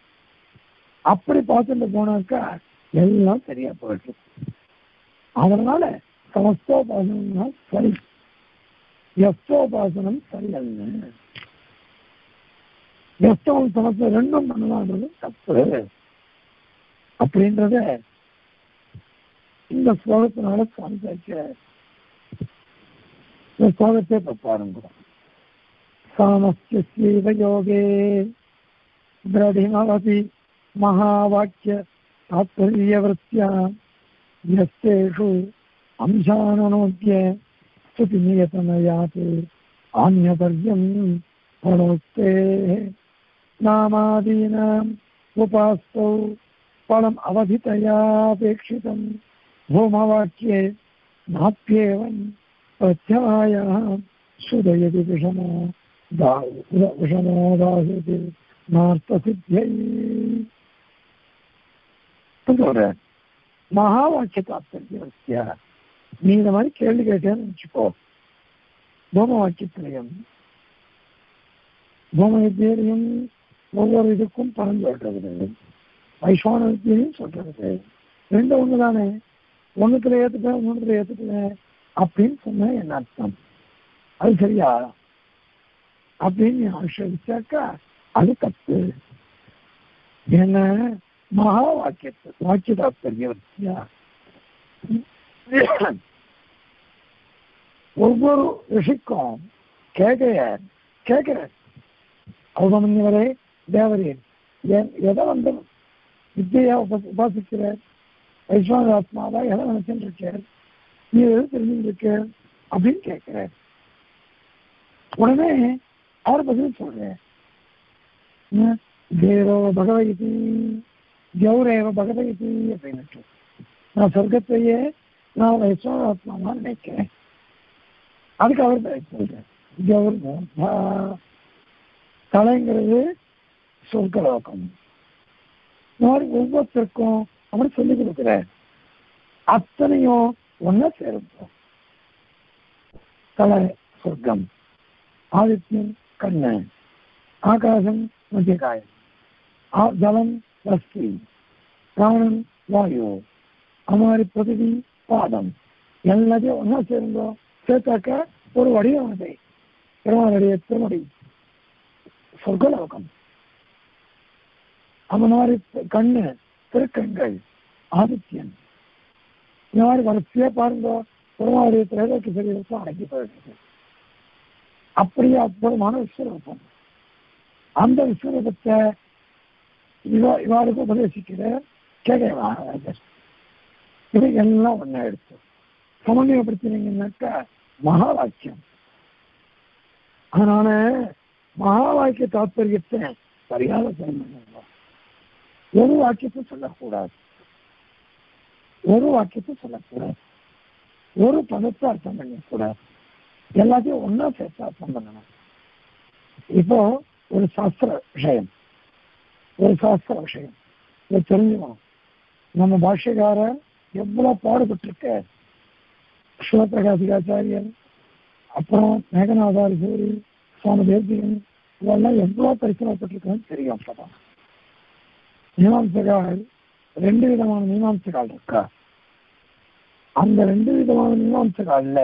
அப்படி பார்த்துட்டு போனாக்கா எல்லாம் சரியா போயிட்டு அதனால சமஸ்தோபாசனா சரி எஸ்தோபாசனம் சரியல்ல எஸ்தவம் சமத்தை ரெண்டும் பண்ணலான்றது தப்பு அப்படின்றத இந்த ஸ்லோகத்தினால சாமிச்சாச்ச இந்த ஸ்லோகத்தை இப்ப பாருங்க சாமஸ்யைவ யோகே திரடிமவதி மகாவாக்கிய தாத்பரியவருத்தியா यस्तेषु अंशाननोद्य स्तुतिनियतनयात् आन्यपर्यम् फलोक्तेः नामादीनाम् उपास्तौ फलम् अवधितयापेक्षितम् भूमवाक्ये नाप्येवम् प्रत्यायाः सुदयति विषमो दा विषमो दास्यति नार्थसिद्ध्यै சொல்றேன் மகா வாக்கிய தாத்பரியம் நீ இந்த மாதிரி கேள்வி கேட்டேன்னு வச்சுக்கோ பூம வாக்கியத்திலையும் பூம வித்தியிலையும் ஒவ்வொரு இதுக்கும் பலன் சொல்றது வைஸ்வான வித்தியிலையும் சொல்றது ரெண்டு ஒண்ணு தானே ஒண்ணுத்துல ஏத்துட்டேன் ஒண்ணுத்துல ஏத்துக்கல அப்படின்னு சொன்னா என்ன அர்த்தம் அது சரியா அப்படின்னு நீ ஆசிரியச்சாக்கா அது தப்பு என்ன மகா வாக்கியத்தை வாக்கிய தாத்பரியா ஒவ்வொரு ரிஷிக்கும் கேட்க கேட்கிற அவமன்யவரே தேவரே எதை வந்து வித்தியா உப உபாசிக்கிற வைஸ்வான ஆத்மாவா எதை நினைச்சுட்டு இருக்க நீ எது தெரிஞ்சுட்டு இருக்க அப்படின்னு கேட்கிற உடனே அவர் பதில் சொல்றேன் தேவோ பகவதி கௌரவ பகவதி அப்படின்னுட்டு நான் சொர்க்கத்தையே நான் வைஸ்வராத்மாவா நினைக்கிறேன் அதுக்கு அவர் பதில் சொல்றேன் கௌர் தலைங்கிறது சொர்க்கலோகம் இந்த மாதிரி ஒவ்வொருத்தருக்கும் அவர் சொல்லிக் கொடுக்குற அத்தனையும் ஒன்னா சேரும் தலை சொர்க்கம் ஆதித்யன் கண்ணு ஆகாசம் மத்தியகாயம் ஜலம் வஸ்தி பிராணன் வாயு அமாரி பிரதிவி பாதம் எல்லாத்தையும் ஒன்னா சேர்ந்தோம் சேர்த்தாக்க ஒரு வடிவம் அது பெருமானுடைய திருமடி சொர்க்கலோகம் அந்த மாதிரி கண்ணு திருக்கண்கள் ஆதித்யன் இந்த மாதிரி வரிசையா பாருங்க பெருமாளுடைய திரைலோக்கி சரீரத்தை அடங்கி போயிடுது அப்படியே அற்புதமான விஸ்வரூபம் அந்த விஸ்வரூபத்தை இவா இவாளுக்கு உபதேசிக்கிற கேட்கலாம் இவை எல்லாம் ஒன்னா எடுத்து சமன்வயப்படுத்தினீங்கன்னாக்கா மகா வாக்கியம் அதனால மகா வாக்கிய தாத்பரியத்தை சரியாக செய்யணும் ஒரு வாக்கியத்தை சொல்லக்கூடாது ஒரு வாக்கியத்தை சொல்லக்கூடாது ஒரு பதத்தை அர்த்தம் பண்ணக்கூடாது எல்லாத்தையும் ஒன்னா சேர்த்து அர்த்தம் பண்ணணும் இப்போ ஒரு சாஸ்திர விஷயம் ஒரு சாஸ்திர விஷயம் இதை தெரிஞ்சுக்கணும் நம்ம பாஷ்யக்காரர் எவ்வளவு பாடுபட்டிருக்க சிவபிரகாசிகாச்சாரியர் அப்புறம் மேகநாதாரி சூரி சுவாமி தேசிகன் இதெல்லாம் எவ்வளவு பரிசனப்பட்டிருக்கன்னு தெரியும் அப்பதான் மீமாம்சகால் ரெண்டு விதமான மீமாம்சகால் இருக்கா அந்த ரெண்டு விதமான மீமாம்சகால்ல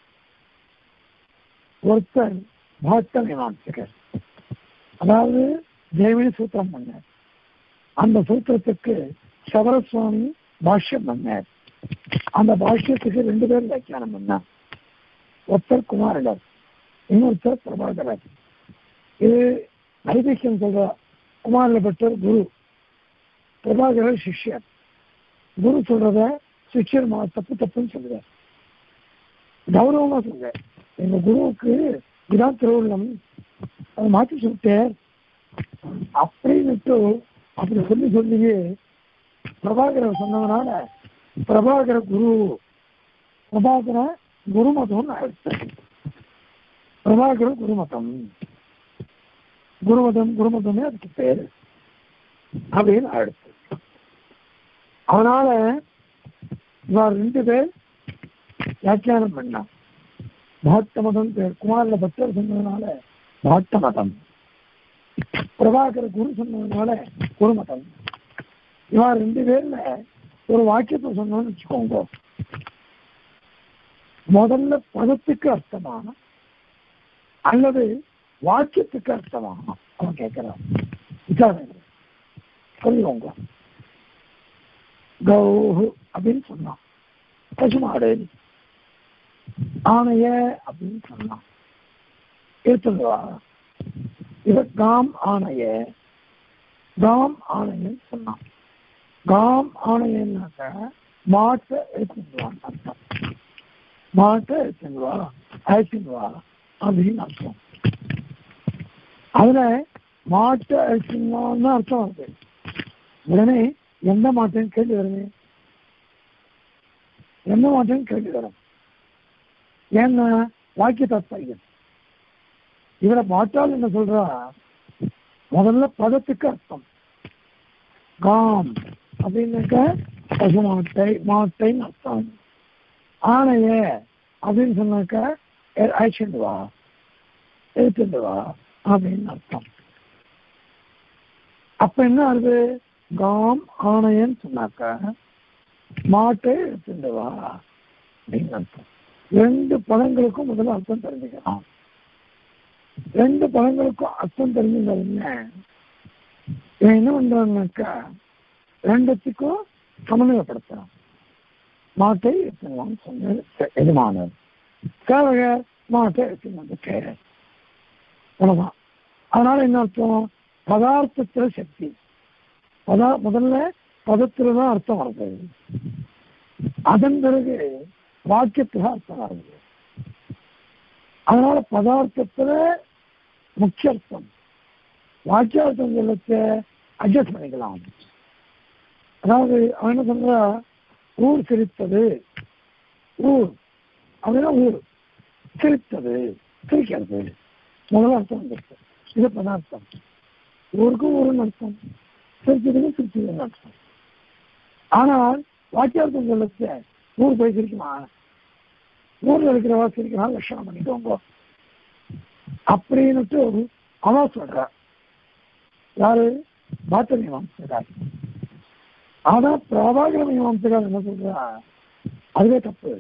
ஒருத்தர் பாட்ட மீமாம்சகர் அதாவது தேவினி சூத்திரம் பண்ணார் அந்த சூத்திரத்துக்கு சவரசுவாமி பாஷ்யம் பண்ணார் அந்த பாஷ்யத்துக்கு ரெண்டு பேர் வியாக்கியானம் பண்ணார் ஒருத்தர் குமாரடர் இன்னொருத்தர் பிரபாகரர் இது ஐதிஹ்யம் சொல்ற குமாரில் பெற்றோர் குரு பிரபாகரர் சிஷ்யர் குரு சொல்றத சிஷ்யர் மா தப்பு தப்புன்னு சொல்லுவார் கௌரவமா சொல்ற எங்க குருவுக்கு இதான் திருவுள்ளம் அதை மாற்றி சொல்லிட்டேன் அப்படின்னுட்டு அப்படி சொல்லி சொல்லியே பிரபாகரர் சொன்னதுனால பிரபாகர குரு பிரபாகர குருமதம் ஆயிடுச்சு பிரபாகர குருமதம் குருமதம் குருமதமே அதுக்கு பேரு அப்படின்னு ஆயிடுச்சு அதனால இவர் ரெண்டு பேர் வியாக்கியானம் பண்ணா பாட்ட மதம் பேர் குமாரில பக்தர் சொன்னதுனால பாட்ட மதம் பிரபாகர குரு சொன்னதுனால குருமதம் இவன் ரெண்டு பேர்ல ஒரு வாக்கியத்தை சொன்னோம்னு வச்சுக்கோங்க முதல்ல பதத்துக்கு அர்த்தமான அல்லது வாக்கியத்துக்கு அர்த்தமா அவன் கேட்கிறான் விசாரணை சொல்லுவாங்க கௌஹு அப்படின்னு சொன்னான் பசுமாடு ஆணைய அப்படின்னு சொன்னான் இருக்குங்களா இவ காம் ஆணைய காம் ஆணையன்னு சொன்னான் காம் ஆணையன்னாக்க மாட்டை எடுத்துக்குவான்னு அர்த்தம் மாட்டை எடுத்துக்குவா அழைச்சுக்குவா அப்படின்னு அர்த்தம் அதுல மாட்டை அழைச்சுக்குவான்னு அர்த்தம் வருது உடனே எந்த மாட்டேன்னு கேள்வி வருது எந்த மாட்டேன்னு கேள்வி வரும் ஏன்னா வாக்கிய தாத்பரியம் இவரை மாட்டால் என்ன சொல்றா முதல்ல பதத்துக்கு அர்த்தம் காம் அப்படின்னாக்க பசு மாட்டை மாட்டைன்னு அர்த்தம் ஆணைய அப்படின்னு சொன்னாக்க அழைச்சிட்டு வா எடுத்துட்டு வா அப்படின்னு அர்த்தம் அப்ப என்ன ஆகுது காம் ஆணையன்னு சொன்னாக்க மாட்டை எடுத்துட்டு வா அப்படின்னு அர்த்தம் ரெண்டு பதங்களுக்கும் முதல்ல அர்த்தம் தெரிஞ்சுக்கலாம் ரெண்டு பதங்களுக்கும் அர்த்தம் தெரிஞ்சுங்க இவன் என்ன பண்றான்னாக்கா ரெண்டுத்துக்கும் சமநிலைப்படுத்துறான் மாட்டை எடுத்துவான்னு சொன்ன எஜமானர் சேவகர் மாட்டை எடுத்துன்னு பேரர் அவ்வளவுதான் அதனால என்ன அர்த்தம் பதார்த்தத்துல சக்தி பதா முதல்ல பதத்துல தான் அர்த்தம் வருது அதன் பிறகு வாக்கியத்துல அர்த்தம் வருது அதனால பதார்த்தத்துல முக்கிய அர்த்தம் வாக்கியார்த்தம் சொல்லத்தை அட்ஜஸ்ட் பண்ணிக்கலாம் அதாவது அவன் என்ன சொல்றா ஊர் சிரித்தது ஊர் அப்படின்னா ஊர் சிரித்தது சிரிக்கிறது முதல்ல அர்த்தம் வந்துருக்கு இது பதார்த்தம் ஊருக்கும் ஊருன்னு அர்த்தம் சிரிச்சதுக்கும் சிரிச்சதுன்னு அர்த்தம் ஆனால் வாக்கியார்த்தம் சொல்லச்சு ஊர் போய் சிரிக்குமா ஊர்ல இருக்கிறவா சிரிக்கிறான் லட்சணம் பண்ணிக்கோங்க அப்படின்னுட்டு அவன் சொல்ற யாரு பாத்த மீமாம்சகார் ஆனா பிரபாகர மீமாம்சகார் என்ன சொல்றா அதுவே தப்பு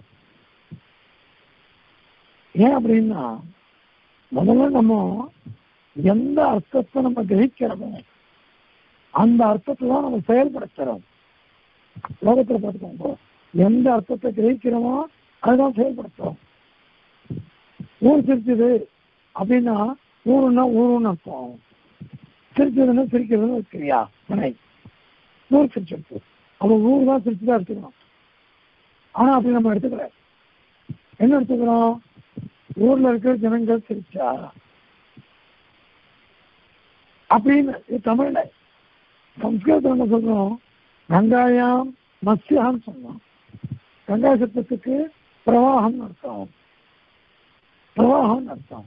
ஏன் அப்படின்னா முதல்ல நம்ம எந்த அர்த்தத்தை நம்ம கிரகிக்கிறோமோ அந்த அர்த்தத்தை தான் நம்ம செயல்படுத்துறோம் லோகத்துல பார்த்துக்கோங்க எந்த அர்த்தத்தை கிரகிக்கிறோமோ அதுதான் செயல்படுத்துறோம் ஊர் சிரிச்சது அப்படின்னா ஊருன்னா ஊருன்னு அர்த்தம் சிரிச்சதுன்னா சிரிக்கிறதுன்னு வச்சுக்கிறியா வினை ஊர் சிரிச்சிருக்கு அப்போ ஊர் தான் சிரிச்சுதான் எடுத்துக்கணும் ஆனா அப்படி நம்ம எடுத்துக்கல என்ன எடுத்துக்கிறோம் ஊர்ல இருக்கிற ஜனங்கள் சிரிச்சா அப்படின்னு இது தமிழ்ல சம்ஸ்கிருதம் என்ன சொல்றோம் கங்காயாம் மத்யான்னு சொன்னோம் கங்கா சத்தத்துக்கு பிரவாகம் அர்த்தம் பிரவாகம் அர்த்தம்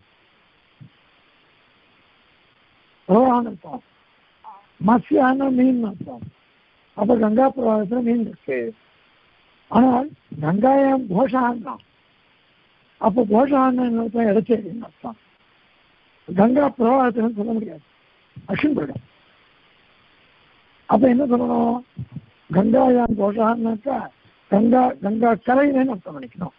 பிரவாகம் அர்த்தம் மத்யான மீன் அர்த்தம் அப்ப கங்கா பிரவாகத்துல மீன் இருக்கு ஆனால் கங்காயம் கோஷான்னா அப்ப கோஷான்னு அர்த்தம் இடச்சேரின்னு அர்த்தம் கங்கா பிரவாகத்துல சொல்ல முடியாது அஷின் போயிடும் அப்ப என்ன சொல்லணும் கங்காயாம் கோஷான்னாக்கா கங்கா கங்கா கரையினு அர்த்தம் பண்ணிக்கணும்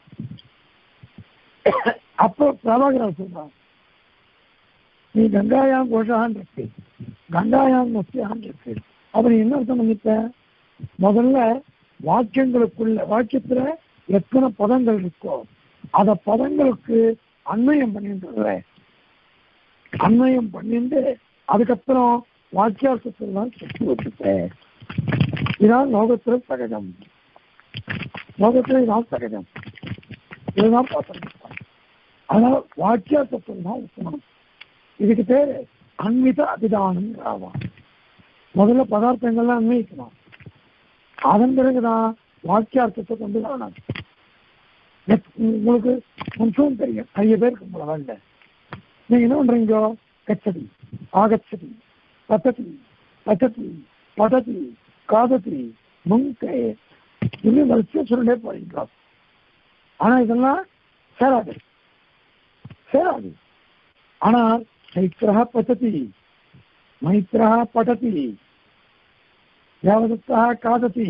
அப்போ பிரபாகரர் சொல்றான் நீ கங்காயாம் கோஷான் இருக்கு கங்காயாம் மத்தியான் இருக்கு அப்ப நீ என்ன அர்த்தம் பண்ணிட்ட முதல்ல வாக்கியங்களுக்குள்ள வாக்கியத்துல எத்தனை பதங்கள் இருக்கோ அத பதங்களுக்கு அன்வயம் பண்ணிட்டு அன்வயம் பண்ணிட்டு அதுக்கப்புறம் வாக்கியார்த்தத்தில் தான் சுற்றி வச்சுட்டேன் இதான் லோகத்துல சகஜம் லோகத்துல இதான் சகஜம் இதுதான் பார்த்தோம் அதனால வாக்கியார்த்தத்தில் தான் உத்தமம் இதுக்கு பேரு அன்வித அபிதானம் ஆகும் முதல்ல பதார்த்தங்கள்லாம் அன்வயிக்கணும் அதன் பிறகுதான் வாக்கியார்த்தத்தை கொண்டு வரணும் உங்களுக்கு கொஞ்சம் தெரியும் நிறைய பேருக்கு உங்களை வேண்ட நீங்க என்ன பண்றீங்க கச்சதி ஆகச்சதி பத்ததி பச்சதி பததி காததி முங்கை இன்னும் வரிசையா சொல்லிட்டே போறீங்க ஆனா இதெல்லாம் சேராது சேராது ஆனால் மைத்திரா பச்சதி மைத்திரா படதி தேவதத்தா காததி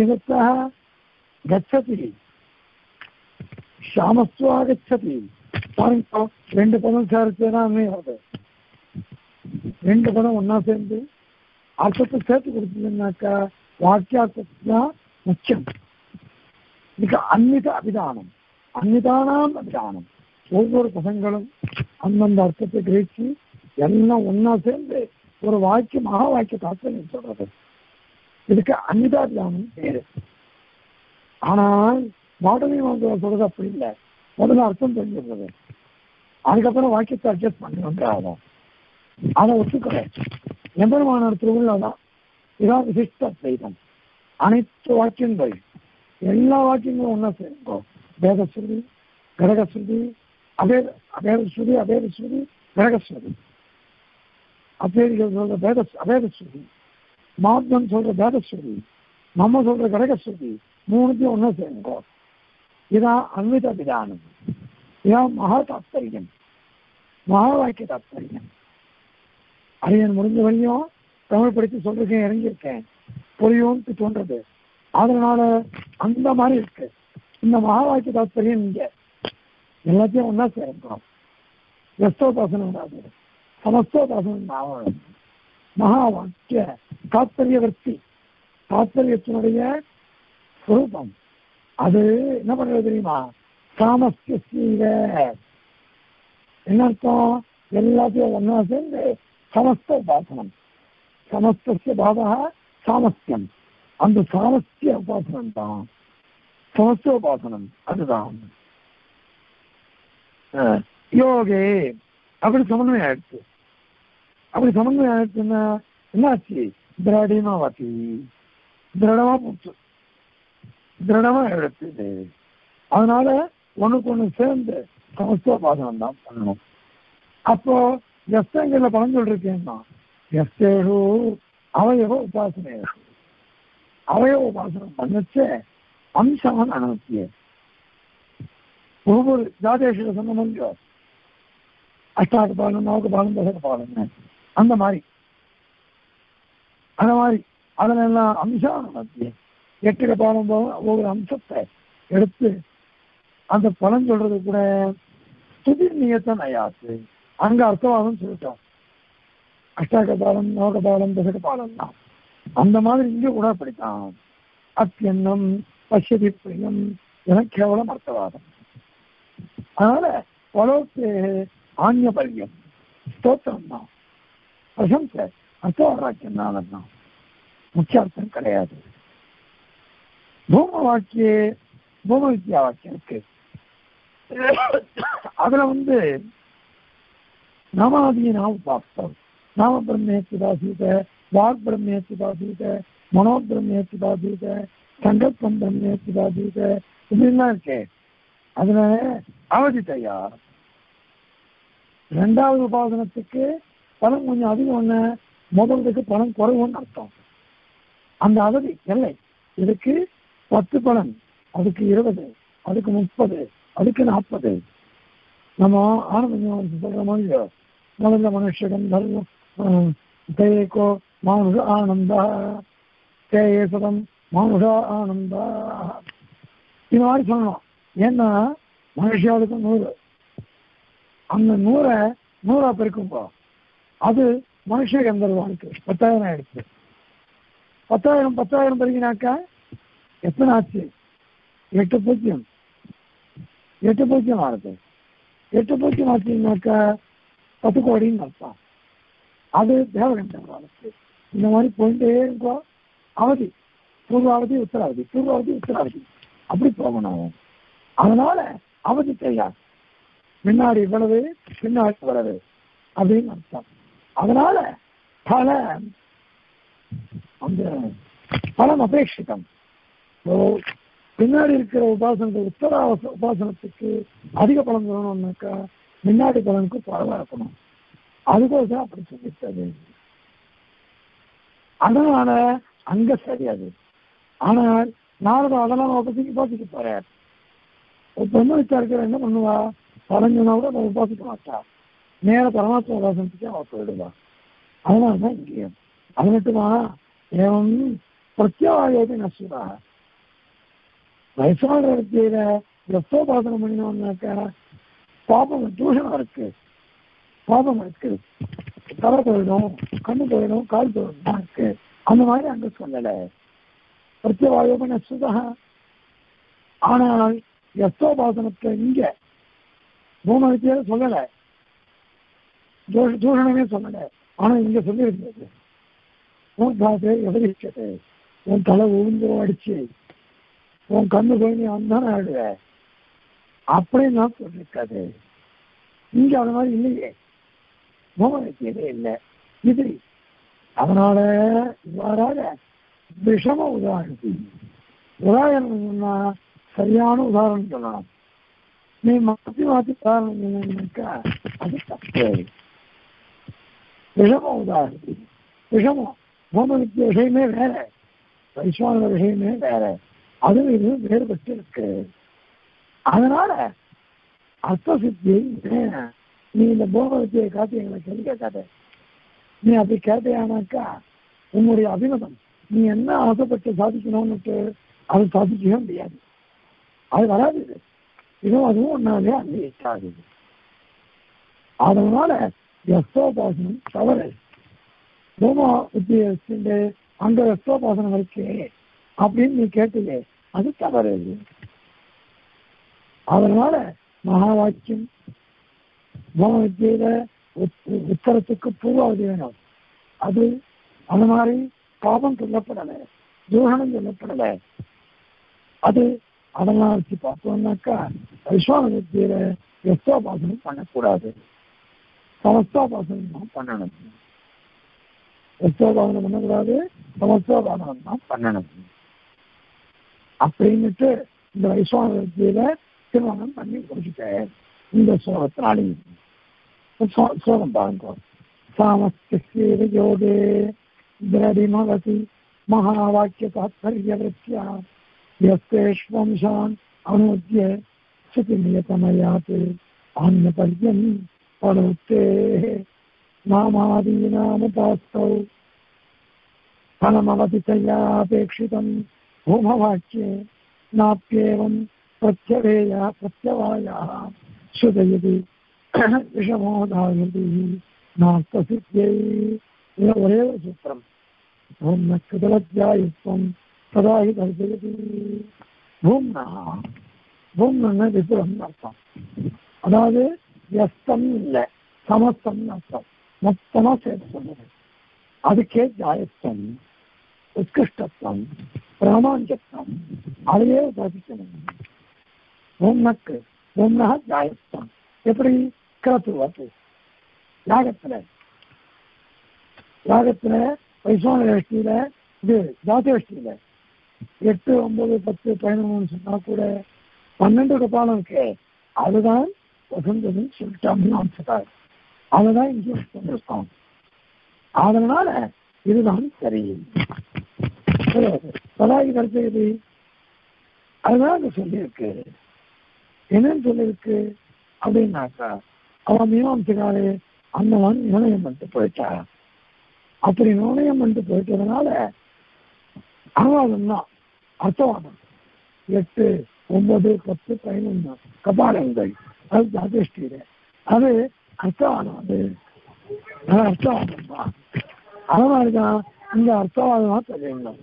யஜதத்தா गच्छति श्यामस्व आगच्छति பாருங்க ரெண்டு பதம் சேர்த்துதான் அண்மை வருது ரெண்டு பதம் ஒன்னா சேர்ந்து அர்த்தத்தை சேர்த்து கொடுத்ததுன்னாக்கா வாக்கியார்த்தம் தான் முக்கியம் இதுக்கு அந்நித அபிதானம் அந்நிதானாம் அபிதானம் ஒவ்வொரு பதங்களும் அந்தந்த அர்த்தத்தை கிரகிச்சு எல்லாம் ஒன்னா சேர்ந்து ஒரு வாக்கியம் மகா வாக்கிய தாத்பரியம் சொல்றது இதுக்கு அந்நிதாபிதானம் பேரு ஆனால் மாடலி மாதம் சொல்றது அப்படி இல்லை முதல்ல அர்த்தம் தெரிஞ்சிருந்தது அதுக்கப்புறம் வாக்கியத்தை அட்ஜஸ்ட் பண்ணி வந்து ஆகும் அதை ஒத்துக்கிறேன் எம்பெருமான திருவிழாதான் இதான் விசிஷ்ட அத்வைதம் அனைத்து வாக்கியங்கள் எல்லா வாக்கியங்களும் ஒன்றா சேர்ந்தோம் வேதஸ்ருதி கடகஸ்ருதி அபேத அபேதஸ்ருதி அபேதஸ்ருதி கடகஸ்ருதி அப்பேரிகள் சொல்ற வேத அபேதஸ்ருதி மாத்தம் சொல்ற வேதஸ்ருதி நம்ம சொல்ற கடகஸ்ருதி மூணுத்தையும் ஒன்றா சேர்ந்தோம் இதான் அன்வித விதானம் இதான் மகா தாத்பரியம் மகா வாக்கிய தாத்பரியம் அரியன் முடிஞ்ச வரையும் தமிழ் படித்து சொல்றேன் இறங்கியிருக்கேன் புரியும்னு தோன்றது அதனால அந்த மாதிரி இருக்கு இந்த மகா வாக்கிய தாத்பரியம் இங்க எல்லாத்தையும் ஒன்னா சேர்க்கிறோம் வெஸ்தோபாசனம் வராது சமஸ்தோபாசனம் ஆகணும் மகா வாக்கிய தாத்பரிய வர்த்தி தாத்பரியத்தினுடைய சுரூபம் அது என்ன பண்றது தெரியுமா சாமஸ்திய என்ன அர்த்தம் எல்லாத்தையும் ஒன்னா சேர்ந்து சமஸ்த உபாசனம் சமஸ்திய பாவா சாமஸ்தியம் அந்த சாமஸ்திய உபாசனம் தான் சமஸ்த உபாசனம் அதுதான் அஹ், யோகே அப்படி சமன்வயம் ஆயிடுச்சு அப்படி சமன்வயம் ஆயிடுச்சுன்னா என்னாச்சு திராடியமா வாத்தி திரடமா போச்சு திரடமா எடுத்து அதனால ஒண்ணுக்கு ஒண்ணு சேர்ந்து சமஸ்தோபாசனம் தான் பண்ணணும் அப்போ எஸ்தங்கள்ல பலன் சொல்றேன்னா எஸ்தேஷு அவயவ உபாசனை அவயவ உபாசனம் பண்ணச்சே அம்சவன் அனுமதிய ஒவ்வொரு ஜாதேஷ சொன்ன முடியும் அஷ்டாக பாலம் நோக்கு பாலம் தசக பாலம் அந்த மாதிரி அந்த மாதிரி அதுல எல்லாம் அம்சம் அனுமதிய எட்டுக பாலம் போக ஒவ்வொரு அம்சத்தை எடுத்து அந்த பலன் சொல்றது கூட ஸ்துதி நியத்த நயாத்து அங்க அர்த்தவாதம் சொல்லிட்டோம் அஷ்டாக பாலம் நோக பாலம் தசக பாலம் தான் அந்த மாதிரி இங்க கூட அப்படித்தான் அத்தியன்னம் பசியதி பிரியம் என கேவலம் அர்த்தவாதம் அதனால பலோத்து ஆன்யபல்யம் ஸ்தோத்திரம் தான் பிரசம்சை அர்த்தவாக்கியம் தான் அர்த்தம் முக்கிய அர்த்தம் கிடையாது பூம வாக்கிய பூம வித்யா வாக்கியம் இருக்கு அதுல வந்து நாமாதிய நாம பார்த்தோம் நாம பிரம்மேத்தி பாசீத வாக் பிரம்மேத்தி பாசீத மனோ பிரம்மேத்தி பாசீத சங்கல்பம் பிரம்மேத்தி பாசீத இப்படிலாம் இருக்கே அதுல அவதித்தையா ரெண்டாவது உபாசனத்துக்கு பலம் கொஞ்சம் அதிகம் ஒண்ணு முதலுக்கு பலம் குறைவுன்னு அர்த்தம் அந்த அவதி எல்லை இதுக்கு பத்து பலன் அதுக்கு இருபது அதுக்கு முப்பது அதுக்கு நாற்பது நம்ம ஆனந்த சொல்ற மாதிரி முதல்ல மனுஷகம் தர்மம் தேயக்கோ மானுஷ ஆனந்தா தேயே சதம் மானுஷ ஆனந்தா இது மாதிரி சொல்லணும் ஏன்னா மனுஷாவுக்கு நூறு அந்த நூறை நூறா பெருக்கும்போ அது மனுஷ கந்தர்வானுக்கு பத்தாயிரம் ஆயிடுச்சு பத்தாயிரம் பத்தாயிரம் பெருக்கினாக்கா எத்தனை ஆச்சு எட்டு பூஜ்ஜியம் எட்டு பூஜ்ஜியம் ஆகுது எட்டு பூஜ்ஜியம் ஆச்சுனாக்கா பத்து கோடின்னு அர்த்தம் அது தேவகண்டர்களுக்கு இந்த மாதிரி போயிட்டே இருக்கும் அவதி பூர்வாவதி உத்தராவதி பூர்வாவதி உத்தராவதி அப்படி போகணும் அதனால அவதி தெரியாது முன்னாடி இவ்வளவு பின்னாடி இவ்வளவு அப்படின்னு அர்த்தம் அதனால பல அந்த பலம் அபேட்சிதம் So, பின்னாடி இருக்கிற உபாசனத்தை உத்தர உபாசனத்துக்கு அதிக பலன் சொல்லணும்னாக்கா முன்னாடி பலனுக்கு பரவா இருக்கணும் அதுக்கோசம் அப்படி சொல்லிட்டது அதனால அங்க சரியாது ஆனால் நாரத அதெல்லாம் உபசிக்க உபாசிக்க போறார் ஒரு பிரம்மனிச்சா இருக்கிற என்ன பண்ணுவா பலஞ்சனா கூட அவன் உபாசிக்க மாட்டா நேர பரமாத்மா உபாசனத்துக்கு அவ போயிடுவா அதனாலதான் இங்கேயும் அது மட்டுமா ஏவம் பிரத்யாயோகி நசுரா வயசான வித்தியில ரசோபாசனம் பண்ணினோம்னாக்கா பாபம் தூஷணம் இருக்கு பாபம் இருக்கு தலை போயிடும் கண்ணு போயிடும் கால் போயிடும் தான் இருக்கு அந்த மாதிரி அங்க சொல்லலை பிரத்யவாயோபன சுதா ஆனால் யஸ்தோபாசனத்தை இங்க பூம வித்தியால சொல்லலை தூஷ- தூஷணமே சொல்லலை ஆனா இங்க சொல்லியிருந்தது உன் தாத்தே எவரிச்சது உன் தலை உழுந்துரும் அடிச்சு உன் கண்ணு போய் நீ அந்தான ஆடுவ அப்படின்னு நான் சொல்லிருக்காது இங்க அது மாதிரி இல்லையே பூம வித்தியதே இல்லை இது அதனால இவ்வாறாக விஷம உதாரணம் உதாரணம் சொன்னா சரியான உதாரணம் சொல்லலாம் நீ மாத்தி மாத்தி உதாரணம் சொன்னாக்கா அது தப்பு விஷம உதாரணம் விஷமம் பூம வித்திய விஷயமே வேற வைஸ்வான விஷயமே வேற அதுவும் இது வேறுபட்டு இருக்கு அதனால அர்த்த சித்தியை வேணாம். நீ இந்த பூம வித்தியை காட்டி எங்களை கேள்வி கேட்காத நீ அப்படி கேட்டையானாக்கா உன்னுடைய அபிமதம் நீ என்ன ஆசைப்பட்டு சாதிக்கணும்னுட்டு அது சாதிக்கவே முடியாது அது வராது இது. இதுவும் அதுவும் ஒன்னாலே அங்கீகரிக்காது அதனால யஸ்தோபாசனம் தவறு பூமா வித்தியை வச்சுட்டு அங்க யஸ்தோபாசனம் இருக்கு அப்படின்னு நீ கேட்டியே அது தவறு அதனால மகா வாக்கியம் பூம வித்தியில உத்- உத்தரத்துக்கு பூர்வாவதி வேணும் அது அந்த மாதிரி பாபம் சொல்லப்படலை தூஷணம் சொல்லப்படலை அது அதெல்லாம் வச்சு பார்த்தோம்னாக்கா விஸ்வான வித்தியில எஸ்தோபாசனம் பண்ணக்கூடாது சமஸ்தோபாசனம் தான் பண்ணணும் எஸ்தோபாசனம் பண்ணக்கூடாது சமஸ்தோபாசனம் தான் பண்ணணும் அப்படின்னுட்டு இந்த வைஸ்வான வித்தியில திருமணம் பண்ணி கொடுத்துட்டேன் இந்த சோகத்தினாலே சோ- சோகம் பாருங்க சாமஸ்திய யோகே திரடிமவதி மகாவாக்கிய தாத்பரியவృత్యా यस्तेष्वंशान् अनुद्य श्रुतिनियतमयात् अन्यपर्यन् परोक्तेः नामादीनामुपास्तौ फलमवतितयापेक्षितम् भूमवाक्ये नाप्येवम् प्रत्यवेया प्रत्यवायाः श्रुतयति விஷமோதாயதி நாஸ்தியை இது ஒரே ஒரு சூத்திரம் பூம்ன கிருதவத்யாயுத்வம் சதாஹி கல்பயதி பூம்னா பூம்னா விபுலம் அர்த்தம் அதாவது எஸ்தம் இல்லை சமஸ்தம் அர்த்தம் மொத்தமா சேர்த்து சொல்லுது அதுக்கே ஜாயத்துவம் உத்கிருஷ்டத்துவம் பிராமாஞ்சத்துவம் அதையே உபாதிக்கணும் பூம்னக்கு பூம்னா ஜாயத்துவம் எப்படி கிரத்துவத்து யாகத்துல யாகத்துல வைஸ்வான வேஷ்டியில இது ஜாத வேஷ்டியில எட்டு ஒன்பது பத்து பதினொன்று சொன்னா கூட பன்னெண்டு கபாலம் இருக்கே அதுதான் வசந்ததுன்னு சொல்லிட்டாங்க அம்சத்தார் அதுதான் இங்கே சொல்லிருக்கோம் அதனால இதுதான் சரி பதாகி கருத்து அதுதான் அங்க சொல்லியிருக்கு என்னன்னு சொல்லியிருக்கு அப்படின்னாக்கா அவன் மீமாம்சக்காரு அந்தவன் நிர்ணயம் பண்ணிட்டு போயிட்டா அப்படி நிர்ணயம் பண்ணிட்டு போயிட்டதுனால அனுவாதம் தான் அர்த்தவாதம் எட்டு ஒன்பது பத்து பதினொன்று கபாலங்கள் அது ஜாதேஷ்டியில அது அர்த்தவாதம் அது அது அர்த்தவாதம் தான் அது மாதிரிதான் இந்த அர்த்தவாதமா தெரியணும்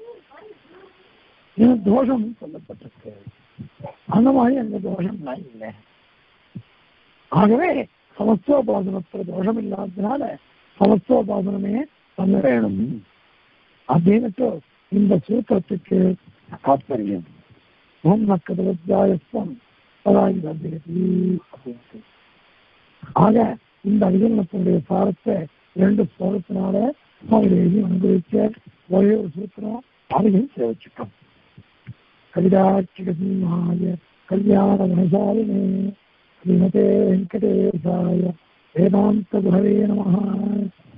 இது தோஷம் சொல்லப்பட்டிருக்கு அந்த மாதிரி அந்த தோஷம்லாம் இல்லை ஆகவே சமஸ்தோபாசனத்தில் தோஷம் இல்லாததுனால சமஸ்தோபாசனமே பண்ண வேணும் அப்படின்னுட்டு இந்த சூத்திரத்துக்கு தாத்பரியம் ஓம் நக்கதவத்யாயஸ்வம் பதாகி வந்தேதி அப்படின்ட்டு ஆக இந்த அதிகரணத்தினுடைய சாரத்தை இரண்டு ஸ்லோகத்தினால சுவாமி எழுதி அனுபவிச்ச ஒரே ஒரு சூத்திரம் அதையும் சேவிச்சுட்டோம் கவிதாட்சிகசிம்மாய கல்யாண குணசாலினே श्रीमते वेङ्कटेशाय वेदान्तगुरवे नमः